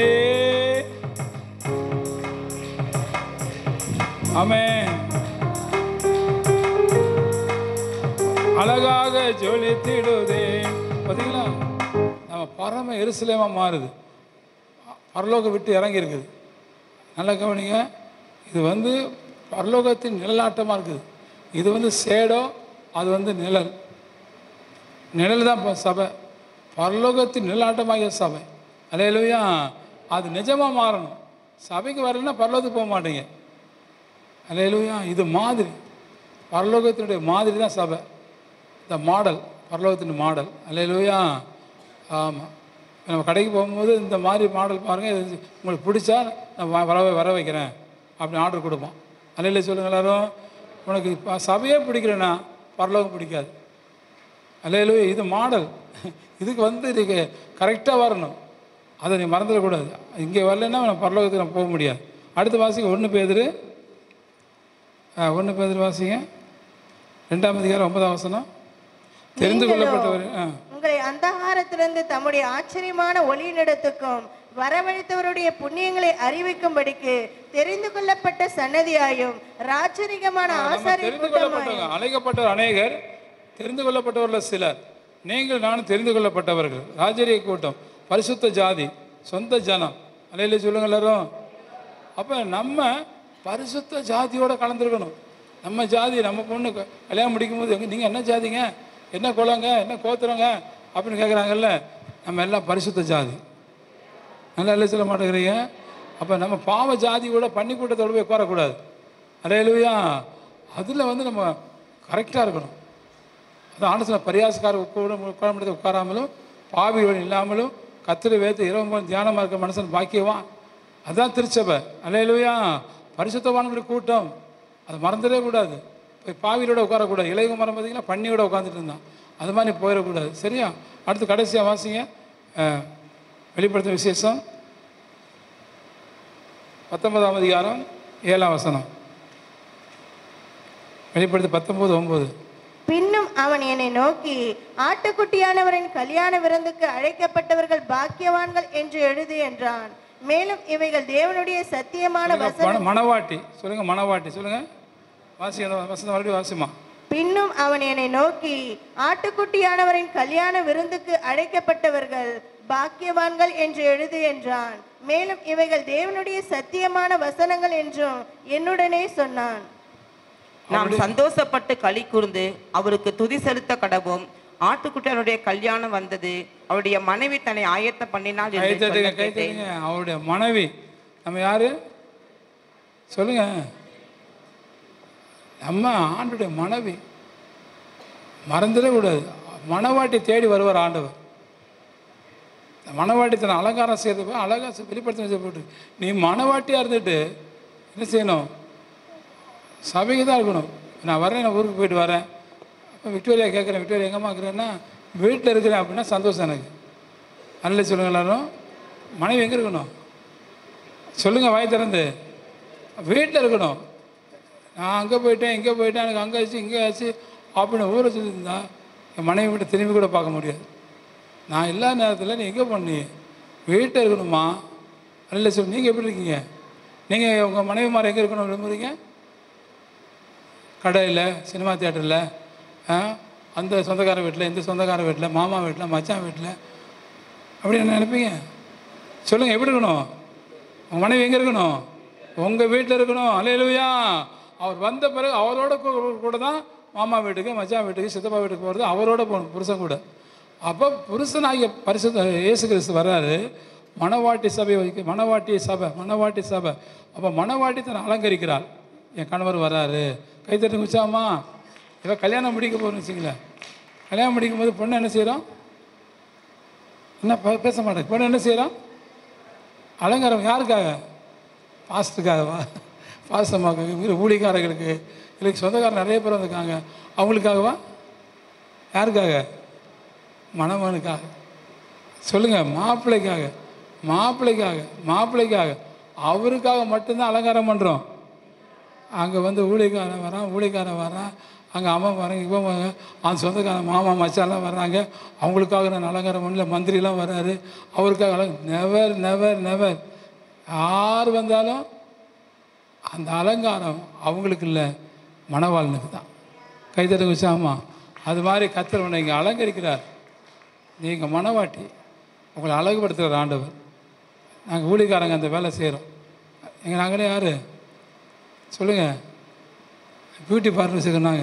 ஆமென் அழகாக ஜொலித்திடுதே பார்த்தீங்களா நம்ம பரம எருசலேமா மாறுது பரலோகம் விட்டு இறங்கி இருக்குது நல்லா கவனிங்க இது வந்து பரலோகத்தின் நிழலாட்டமாக இருக்குது இது வந்து சேடோ அது வந்து நிழல் நிழல் தான் இப்போ சபை பரலோகத்தின் நிழலாட்டமாகிய சபை அலையிலுயா அது நிஜமாக மாறணும் சபைக்கு வரலைன்னா பரலோகத்துக்கு போக மாட்டீங்க அலையிலுயா இது மாதிரி பரலோகத்தினுடைய மாதிரி தான் சபை இந்த மாடல் பரலோகத்தின் மாடல் அலையிலுயா ஆமாம் நம்ம கடைக்கு போகும்போது இந்த மாதிரி மாடல் பாருங்கள் இது உங்களுக்கு பிடிச்சா நான் வ- வர வர வைக்கிறேன் அப்படின்னு ஆர்டர் கொடுப்போம் அலையில சொல்லுங்க எல்லாரும் உனக்கு ப- சபையே பிடிக்கலனா பரலோகம் பிடிக்காது அலையிலு இது மாடல் இதுக்கு வந்து நீங்க கரெக்டாக வரணும் அதை நீ மறந்துடக்கூடாது இங்கே வரலைன்னா நான் பரலோகத்துக்கு நான் போக முடியாது அடுத்த வாசிங்க ஒன்று பேதுரு ஒன்று பேதுரு வாசிங்க ரெண்டாம் அதிகாரம் ஒன்பதாம் வசனம் தெரிந்து கொள்ளப்பட்டவர் ஆ உங்களை அந்தகாரத்திலிருந்து தம்முடைய ஆச்சரியமான ஒளியினிடத்துக்கும் வரவழைத்தவருடைய புண்ணியங்களை அறிவிக்கும்படிக்கு தெரிந்து கொள்ளப்பட்ட சன்னதியாயும் ராஜரிகமான நம்ம ஆசாரிய தெரிந்து கூட்டமாயும் கொள்ளப்பட்டவங்க அழைக்கப்பட்டவர் அநேகர் தெரிந்து கொள்ளப்பட்டவர்கள் சிலர் நீங்கள் நானும் தெரிந்து கொள்ளப்பட்டவர்கள் ராஜரிய கூட்டம் பரிசுத்த ஜாதி சொந்த ஜனம் அலையில சொல்லுங்க எல்லாரும் அப்போ நம்ம பரிசுத்த ஜாதியோட கலந்துருக்கணும் நம்ம ஜாதி நம்ம பொண்ணு க- கல்யாணம் முடிக்கும்போது எங்க நீங்கள் என்ன ஜாதிங்க என்ன குலங்க என்ன கோத்துறங்க அப்படின்னு கேட்குறாங்கல்ல நம்ம எல்லாம் பரிசுத்த ஜாதி நல்லா இல்லை சொல்ல மாட்டேங்கிறீங்க அப்போ நம்ம பாவ ஜாதியோட பன்னி கூட்டத்தோட போய் உட்காரக்கூடாது அலையலுவையா அதில் வந்து நம்ம கரெக்டாக இருக்கணும் அது ஆனத்தில் பரியாசக்கார உட்கார உட்கார உட்காராமலும் பாவிகள் இல்லாமலும் கத்திர வேத்து இரவு முழுவதும் தியானமாக இருக்க மனுஷன் பாக்கியவான் அதான் திருச்சபை அலையலுவையா பரிசுத்தவான்களுடைய கூட்டம் அதை மறந்துடவே கூடாது போய் பாவியோட உட்காரக்கூடாது இளைய மரம் பார்த்தீங்கன்னா பண்ணியோட உட்காந்துட்டு இருந்தான் அது மாதிரி போயிடக்கூடாது சரியா அடுத்து கடைசியாக வாசிங்க அஹ், வெளிப்படுத்தும் விசேஷம் பத்தொன்பதாம் அதிகாரம் ஏழாம் வசனம் வெளிப்படுத்து பத்தொம்போது ஒம்பது பின்னும் அவன் என்னை நோக்கி ஆட்டுக்குட்டியானவரின் கல்யாண விருந்துக்கு அழைக்கப்பட்டவர்கள் பாக்கியவான்கள் என்று எழுது என்றான் மேலும் இவைகள் தேவனுடைய சத்தியமான வசனம் மன- மணவாட்டி சொல்லுங்க மணவாட்டி சொல்லுங்க வாசி அந்த வசனம் மறுபடியும் வாசிமா பின்னும் அவன் என்னை நோக்கி ஆட்டுக்குட்டியானவரின் கல்யாண விருந்துக்கு அழைக்கப்பட்டவர்கள் பாக்கியவான்கள் என்று எழுது என்றான் மேலும் இவைகள் தேவனுடைய சத்தியமான வசனங்கள் என்றும் என்னுடனே சொன்னான் நாம் சந்தோஷப்பட்டு களி கூர்ந்து அவருக்கு துதி செலுத்த கடவோம் ஆட்டுக்குட்டியனுடைய கல்யாணம் வந்தது அவருடைய மனைவி தன்னை ஆயத்த பண்ணினாள் கை என்று தட்டுங்க சொல்ல கை கேட்டேன். தட்டுங்க அவருடைய மனைவி நம்ம யாரு சொல்லுங்க நம்ம ஆண்டுடைய மனைவி மறந்துடவே கூடாது மணவாட்டி தேடி வருவார் ஆண்டவர் இந்த மணவாட்டி தன்னை அலங்காரம் செய்யறது போய் அழகா செ- வெளிப்படுத்த போட்டு நீ மணவாட்டியாக இருந்துட்டு என்ன செய்யணும் சபைக்கு தான் இருக்கணும் நான் வரேன் நான் ஊருக்கு போயிட்டு வரேன் அப்போ விக்டோரியா கேட்குறேன் விக்டோரியா எங்கம்மா இருக்கிறேன்னா வீட்டில் இருக்கிறேன் அப்படின்னா சந்தோஷம் எனக்கு நல்ல சொல்லுங்க எல்லாரும் மனைவி எங்கே இருக்கணும் சொல்லுங்கள் வாய் திறந்து வீட்டில் இருக்கணும் நான் அங்கே போயிட்டேன் இங்கே போயிட்டேன் எனக்கு அங்கே ஆச்சு இங்கே ஆச்சு அப்படின்னு ஊரை சொல்லியிருந்தா என் மனைவி விட்டு திரும்பி கூட பார்க்க முடியாது நான் இல்லாத நேரத்தில் நீ எங்கே பண்ணி வீட்டில் இருக்கணுமா நல்ல சொல்லு நீங்கள் எப்படி இருக்கீங்க நீங்கள் உங்கள் மனைவி மாதிரி எங்கே இருக்கணும் விரும்புகிறீங்க கடையில் சினிமா தியேட்டரில் அந்த சொந்தக்கார வீட்டில் இந்த சொந்தக்கார வீட்டில் மாமா வீட்டில் மச்சான் வீட்டில் அப்படி என்ன நினைப்பீங்க சொல்லுங்கள் எப்படி இருக்கணும் உங்கள் மனைவி எங்கே இருக்கணும் உங்கள் வீட்டில் இருக்கணும் அலையலுயா அவர் வந்த பிறகு அவரோட கூ- கூட தான் மாமா வீட்டுக்கு மச்சான் வீட்டுக்கு சித்தப்பா வீட்டுக்கு போகிறது அவரோட போகணும் புருஷன் கூட அப்போ புருஷனாகிய பரிசுத்த இயேசு கிறிஸ்து வர்றாரு மணவாட்டி சபை வைக்க மணவாட்டி சபை மணவாட்டி சபை அப்போ மணவாட்டி தன்னை அலங்கரிக்கிறாள் என் கணவர் வராரு கைத்தட்டு குச்சாமா ஏதோ கல்யாணம் முடிக்க போகிறோம்னு வச்சுங்களேன் கல்யாணம் முடிக்கும் போது பொண்ணு என்ன செய்கிறோம் என்ன பே- பேச மாட்டேன் பொண்ணு என்ன செய்கிறோம் அலங்காரம் யாருக்காக பாஸ்ட்டுக்காகவா பாசமாக்காக வீடு ஊழிக்காரர்களுக்கு இல்லை சொந்தக்காரர் நிறைய பேர் வந்திருக்காங்க அவங்களுக்காகவா யாருக்காக மணமகனுக்காக சொல்லுங்கள் மாப்பிள்ளைக்காக மாப்பிள்ளைக்காக மாப்பிள்ளைக்காக அவருக்காக மட்டும்தான் அலங்காரம் பண்ணுறோம் அங்கே வந்து ஊழியக்காரன் வரான் ஊழியக்காரன் வரான் அங்கே அவன் வரான் இவன் வரான் அந்த சொந்தக்காரன் மாமா மச்சான்லாம் வர்றாங்க அவங்களுக்காக நான் அலங்காரம் பண்ணல மந்திரிலாம் வர்றாரு அவருக்காக அலங்க நெவர் நெவர் நெவர் யார் வந்தாலும் அந்த அலங்காரம் அவங்களுக்கு இல்லை மணவாளனுக்கு தான் கைத்தட்ட வச்சாமா அது மாதிரி கத்தர் உன்னை இங்கே அலங்கரிக்கிறார் நீங்கள் மணவாட்டி உங்களை அழகுபடுத்துகிற ஆண்டவர் நாங்கள் ஊழிக்காரங்க அந்த வேலை செய்கிறோம் எங்கள் நாங்களே யார் சொல்லுங்கள் பியூட்டி பார்லர் வச்சுருந்தாங்க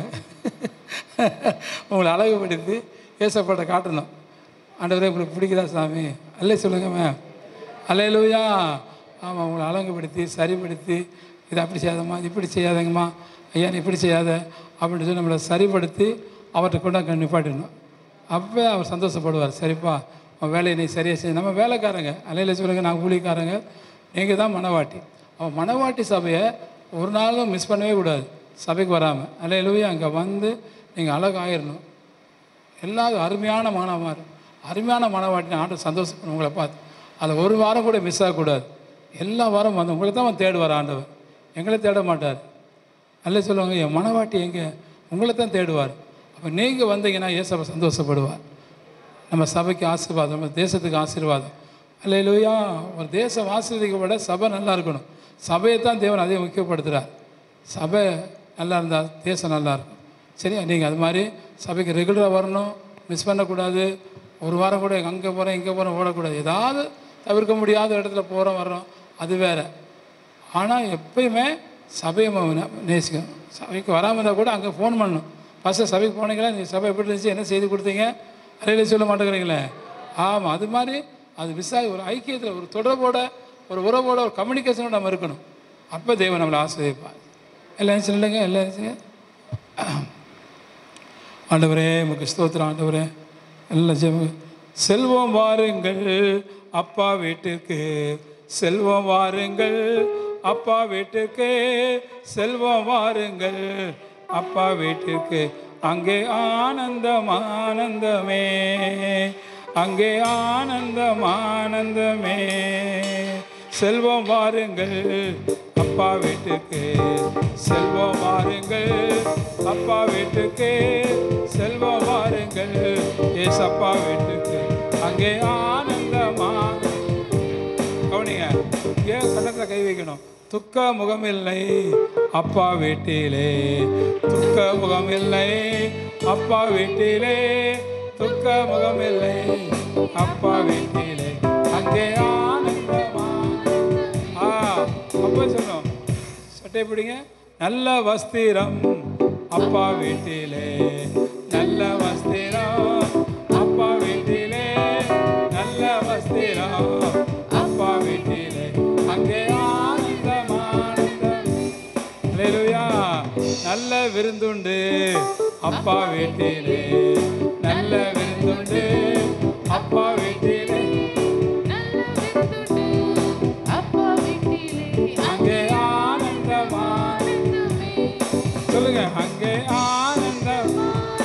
உங்களை அழகுபடுத்தி ஏசப்பட்ட காட்டணும் ஆண்டவரே உங்களுக்கு பிடிக்குதா சாமி அல்லே சொல்லுங்க மேம் அல்லையிலூயா ஆமாம் உங்களை அலங்குபடுத்தி சரிப்படுத்தி இதை அப்படி செய்யாதம்மா இது இப்படி செய்யாதங்கம்மா ஐயா நீ இப்படி செய்யாத அப்படின்னு சொல்லி நம்மளை சரிப்படுத்தி அவர்கிட்ட கொண்டாந்து நிப்பாட்டிடணும் அப்போ அவர் சந்தோஷப்படுவார் சரிப்பா உன் வேலையை நீ சரியாக செய்ய நம்ம வேலைக்காரங்க அலையில் சொல்லுங்க நான் கூலிக்காரங்க நீங்கள் தான் மணவாட்டி அவன் மணவாட்டி சபையை ஒரு நாளும் மிஸ் பண்ணவே கூடாது சபைக்கு வராமல் அல்லையிலூயா அங்கே வந்து நீங்கள் அழகாயிரணும் எல்லாரும் அருமையான மாணவமாக அருமையான மாணவாட்டின ஆண்டு சந்தோஷப்படும் உங்களை பார்த்து அதில் ஒரு வாரம் கூட மிஸ் ஆகக்கூடாது எல்லா வாரம் வந்து உங்களை தான் வந்து தேடுவார் ஆண்டவர் எங்களை தேட மாட்டார் அல்ல சொல்லுவாங்க என் மனவாட்டி எங்கே உங்களை தான் தேடுவார் அப்போ நீங்கள் வந்தீங்கன்னா ஏசப்ப சந்தோஷப்படுவார் நம்ம சபைக்கு ஆசீர்வாதம் நம்ம தேசத்துக்கு ஆசீர்வாதம் அல்லையிலூயா ஒரு தேசம் ஆசீர்வதிக்க விட சபை நல்லா இருக்கணும் சபையை தான் தேவன் அதிகம் முக்கியப்படுத்துகிறார் சபை நல்லா இருந்தால் தேசம் நல்லா இருக்கும் சரியா நீங்கள் அது மாதிரி சபைக்கு ரெகுலராக வரணும் மிஸ் பண்ணக்கூடாது ஒரு வாரம் கூட அங்கே போகிறேன் இங்கே போகிறேன் ஓடக்கூடாது ஏதாவது தவிர்க்க முடியாத இடத்துல போகிறோம் வர்றோம் அது வேறு ஆனால் எப்பயுமே சபையை நம்ம நே- நேசிக்கணும் சபைக்கு வராமல் இருந்தால் கூட அங்கே ஃபோன் பண்ணணும் ஃபஸ்ட்டு சபைக்கு போனீங்களா நீ சபை எப்படி இருந்துச்சு என்ன செய்தி கொடுத்தீங்க அறையில சொல்ல மாட்டேங்கிறீங்களே ஆமாம் அது மாதிரி அது விசாரி ஒரு ஐக்கியத்தில் ஒரு தொடர்போட ஒரு உறவோட ஒரு கம்யூனிகேஷனோட நம்ம இருக்கணும் அப்போ தேவன் நம்மளை ஆசிரியப்பார் எல்லாம் நினச்சி இல்லைங்க எல்லாம் நினச்சிங்க ஆண்டவரே உமக்கு ஸ்தோத்திரம் ஆண்டவரே எல்லாம் ஜெப செல்வம் வாருங்கள் அப்பா வீட்டுக்கு செல்வம் வாருங்கள் அப்பா வீட்டுக்கு செல்வம் வாருங்கள் அப்பா வீட்டுக்கு அங்கே ஆனந்தம் ஆனந்தமே அங்கே ஆனந்தம் ஆனந்தமே செல்வம் வாருங்கள் அப்பா வீட்டுக்கு செல்வம் வாருங்கள் அப்பா வீட்டுக்கு செல்வம் வாருங்கள் ஏசப்பா வீட்டுக்கு அங்கே ஆனந்தமா கவனிங்க ஏன் கண்ணத்தில் கை வைக்கணும் துக்க முகமில்லை அப்பா வீட்டிலே துக்க முகமில்லை அப்பா வீட்டிலே துக்க முகமில்லை அப்பா வீட்டிலே அங்கே ஆனந்தமா ஆ அப்போ சொல்லணும் சட்டை பிடிங்க நல்ல வஸ்திரம் அப்பா வீட்டிலே நல்ல வஸ்திரம் அப்பா வீட்டிலே நல்ல வஸ்திரம் அப்பா வீட்டிலே அங்கே ஆனந்தம் ஆனந்தம் அல்லேலூயா நல்ல விருந்துண்டு அப்பா வீட்டிலே நல்ல விருந்துண்டு அப்பா வீட்டிலே அங்கே ஆனந்தமா சொல்லுங்க அங்கே ஆனந்தம்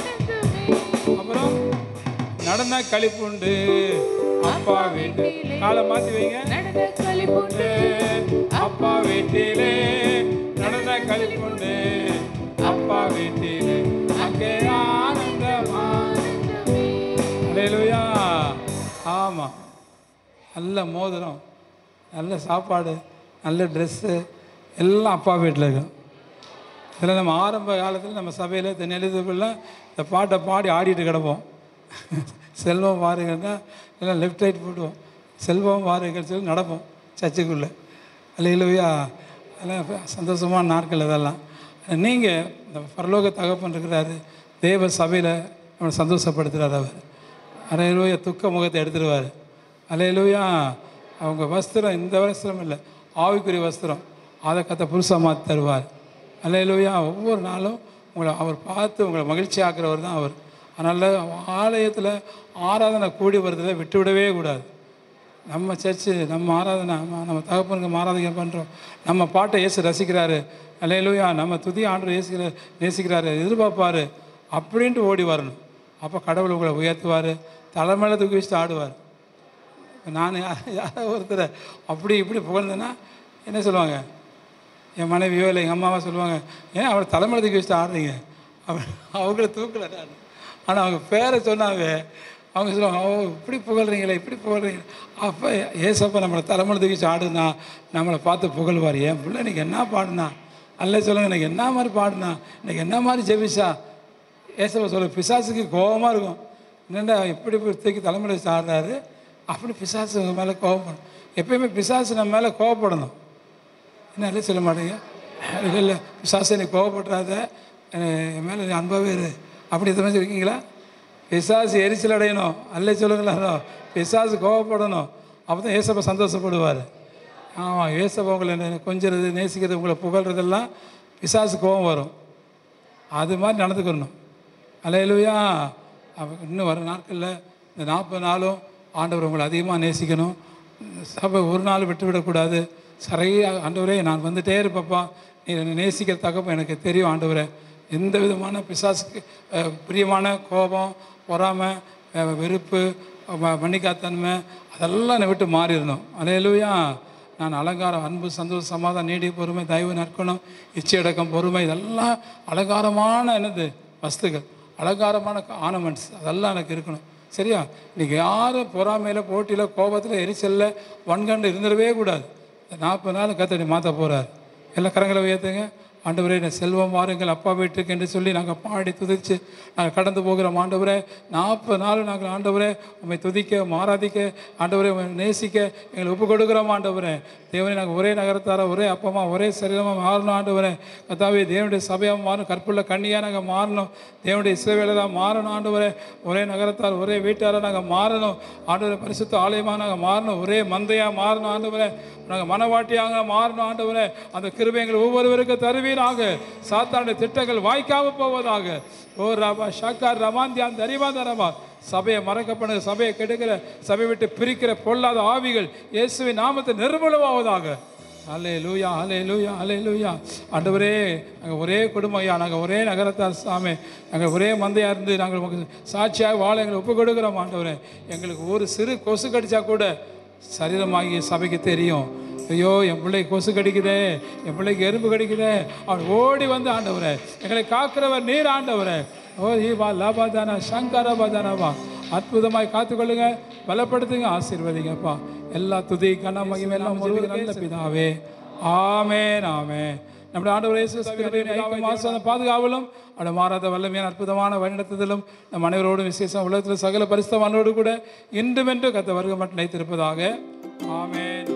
அப்புறம் நடன கழிப்புண்டு அப்பா வீட்டு காலை மாத்தி வைங்க உண்டு, அப்பா வீட்டிலே நடன கழிப்புண்டு அப்பா வீட்டிலே அங்கே ஆனந்தமா அல்லேலூயா ஆமாம் நல்ல மோதிரம் நல்ல சாப்பாடு நல்ல ட்ரெஸ்ஸு எல்லாம் அப்பா வீட்டில் இருக்கும் இதில் நம்ம ஆரம்ப காலத்தில் நம்ம சபையில் தென்னெழுதுக்குள்ள இந்த பாட்டை பாடி ஆடிட்டு கிடப்போம் செல்வம் வாருங்கன்னா எல்லாம் லெஃப்ட் ரைட் போட்டுவோம் செல்வம் வாருங்கள் சொல்லி நடப்போம் சர்ச்சுக்குள்ளே அல்லையிலவையா அதெல்லாம் சந்தோஷமான நாட்கள் இதெல்லாம் நீங்கள் இந்த பரலோக தகப்பன் இருக்கிறாரு தேவ சபையில் நம்மளை சந்தோஷப்படுத்துகிறார் அவர் அலையிலூயா துக்க முகத்தை எடுத்துடுவார் அலையிலூயா அவங்க வஸ்திரம் இந்த வஸ்திரம் இல்லை ஆவிக்குரிய வஸ்திரம் அதை கத்த புருஷமாக மாற்றி தருவார் அலையிலூயா ஒவ்வொரு நாளும் உங்களை அவர் பார்த்து உங்களை மகிழ்ச்சி ஆக்குறவர் தான் அவர் அதனால் ஆலயத்தில் ஆராதனை கூடி வருதுல விட்டுவிடவே கூடாது நம்ம சர்ச்சு நம்ம ஆராதனை நம்ம நம்ம தகப்பனுக்கு ஆராதனை பண்ணுறோம் நம்ம பாட்டை இயேசு ரசிக்கிறாரு அல்லையிலூயா நம்ம துதி ஆண்டு நேசிக்கிற நேசிக்கிறாரு எதிர்பார்ப்பாரு அப்படின்ட்டு ஓடி வரணும் அப்போ கடவுள் உங்களை உயர்த்துவார் தலைமையில தூக்கி வச்சுட்டு ஆடுவார் நான் யாரோ ஒருத்தரை அப்படி இப்படி புகழ்ந்தேன்னா என்ன சொல்லுவாங்க என் மனைவியோ இல்லை எங்கள் அம்மாவோ சொல்லுவாங்க ஏன் அவரை தலைமையில தூக்கி வச்சுட்டு ஆடுறீங்க அவர் அவங்கள தூக்கல நான் ஆனால் அவங்க பேரை சொன்னாங்க அவங்க சொல்லுவாங்க ஓ இப்படி புகழ்றீங்களே இப்படி புகழ்றீங்க அப்போ ஏசப்பா நம்மளை தலைமையில தூக்கி வச்சு ஆடுனா நம்மளை பார்த்து புகழ்வார் என் பிள்ளை இன்னைக்கு என்ன பாடுனா அல்ல சொல்லுங்க எனக்கு என்ன மாதிரி பாடுனா இன்னைக்கு என்ன மாதிரி ஜெபிச்சா ஏசப்பா சொல்ல பிசாசுக்கு கோபமாக இருக்கும் என்னடா இப்படி இப்படி தூக்கி தலைமையில வச்சு ஆடுறாரு அப்படி பிசாசு உங்க மேலே கோவப்படும் எப்பயுமே பிசாசு நம்ம மேலே கோவப்படணும் என்ன இல்லை சொல்ல மாட்டீங்க இல்லை இல்லை பிசாசு நீ கோவப்படுறாத அஹ் என் மேலே நீ அன்பாகவே இரு அப்படி இந்த மாதிரி இருக்கீங்களா பிசாசு எரிச்சல் அடையணும் அல்ல சொல்லுங்களா பிசாசு கோவப்படணும் அப்போ தான் ஏசப்பா சந்தோஷப்படுவார் ஆமாம் ஏசப்பா உங்களை நே- கொஞ்சிறது நேசிக்கிறது உங்களை புகழ்றதெல்லாம் பிசாசு கோபம் வரும் அது மாதிரி நடந்துக்கணும் அலையலுயா அவ- இன்னும் வர நாட்களில் இந்த நாற்பது நாளும் ஆண்டவர் உங்களை அதிகமாக நேசிக்கணும் சபை ஒரு நாள் விட்டு விடக்கூடாது சரியாக ஆண்டவரே நான் வந்துட்டே இருப்பப்பா நீ என்னை நேசிக்கிற தகப்பன் எனக்கு தெரியும் ஆண்டவரே எந்த விதமான பிசாசுக்கு அஹ், பிரியமான கோபம் பொறாமை அஹ், வெறுப்பு ம- மன்னிக்காத்தன்மை அதெல்லாம் என்னை விட்டு மாறிடணும் அலையலுயா நான் அலங்காரம் அன்பு சந்தோஷம் சமாதானம் நீடி பொறுமை தயவு நற்குணம் இச்சையடக்கம் பொறுமை இதெல்லாம் அலங்காரமான என்னது வஸ்துகள் அலங்காரமான ஆர்னமெண்ட்ஸ் அதெல்லாம் எனக்கு இருக்கணும் சரியா இன்னைக்கு யாரும் பொறாமையில் போட்டியில் கோபத்தில் எரிச்சலில் வன்கண்டு இருந்துடவே கூடாது இந்த நாற்பது நாள் கத்தடி மாற்ற போகிறார் எல்லா கரங்களை உயர்த்துங்க ஆண்டவரே என்ன செல்வம் வாருங்கள் அப்பா வீட்டுக்கு என்று சொல்லி நாங்கள் பாடி துதித்து நாங்கள் கடந்து போகிறோம் ஆண்டவரே நாற்பது நாள் நாங்கள் ஆண்டவரே உண்மை துதிக்க ஆராதிக்க ஆண்டவரே உம்மை நேசிக்க எங்களை ஒப்பு கொடுக்குறோம் ஆண்டவரே தேவனை நாங்கள் ஒரே நகரத்தார ஒரே அப்பமா ஒரே சரீரமாக மாறணும் ஆண்டவரே கத்தாவே தேவனுடைய சபையாக மாறணும் கற்புள்ள கண்ணியாக நாங்கள் மாறணும் தேவனுடைய இசைவேலராக மாறணும் ஆண்டவரே ஒரே நகரத்தார் ஒரே வீட்டாராக நாங்கள் மாறணும் ஆண்டவரே பரிசுத்த ஆலயமாக நாங்கள் மாறணும் ஒரே மந்தையாக மாறணும் ஆண்டவரே நாங்கள் மனவாட்டியாக மாறணும் ஆண்டவரே அந்த கிருபை எங்கள் ஒவ்வொருவருக்கும் தருவீராக சாத்தானுடைய திட்டங்கள் வாய்க்காம போவதாக ஓ ரபா ஷாக்கார் ரமாந்தியான் தரிவாதரமா சபையை மறக்கப்படுகிற சபையை கெடுக்கிற சபையை விட்டு பிரிக்கிற பொல்லாத ஆவிகள் இயேசுவின் நாமத்தை நிர்மூலமாவதாக அலே லூயா அலே லூயா அலே லூயா ஆண்டவரே நாங்கள் ஒரே குடும்பம் ஐயா நாங்கள் ஒரே நகரத்தார் சாமி நாங்கள் ஒரே மந்தையாக இருந்து நாங்கள் உங்களுக்கு சாட்சியாக வாழ எங்களை ஒப்பு கொடுக்குறோம் ஆண்டவரே எங்களுக்கு ஒரு சிறு கொசு கடிச்சா கூட சரீரமாகிய சபைக்கு தெரியும் ஐயோ என் பிள்ளை கொசு கடிக்குதே என் பிள்ளைக்கு எறும்பு கடிக்குதே அவன் ஓடி வந்து ஆண்டவரே எங்களை காக்கிறவர் நீர் ஆண்டவரே ஓ ஈவா லாபாதானா சங்கரபாதானாவா அற்புதமாய் காத்துக்கொள்ளுங்க பலப்படுத்துங்க ஆசீர்வதிங்கப்பா எல்லா துதி கன மகிமை எல்லாம் முழுவதும் நல்ல பிதாவே ஆமென் ஆமென் நம்முடைய ஆண்டவர் இயேசு கிறிஸ்துவின் ஐக்கியம் ஆசீர்வாதம் பாதுகாவலும் அவருடைய மாறாத வல்லமையான அற்புதமான வழிநடத்துதலும் நம் அனைவரோடும் விசேஷம் உலகத்தில் சகல பரிசுத்தவானோடு கூட இன்றுமென்று கத்த வருக மட்டும் நினைத்திருப்பதாக ஆமென்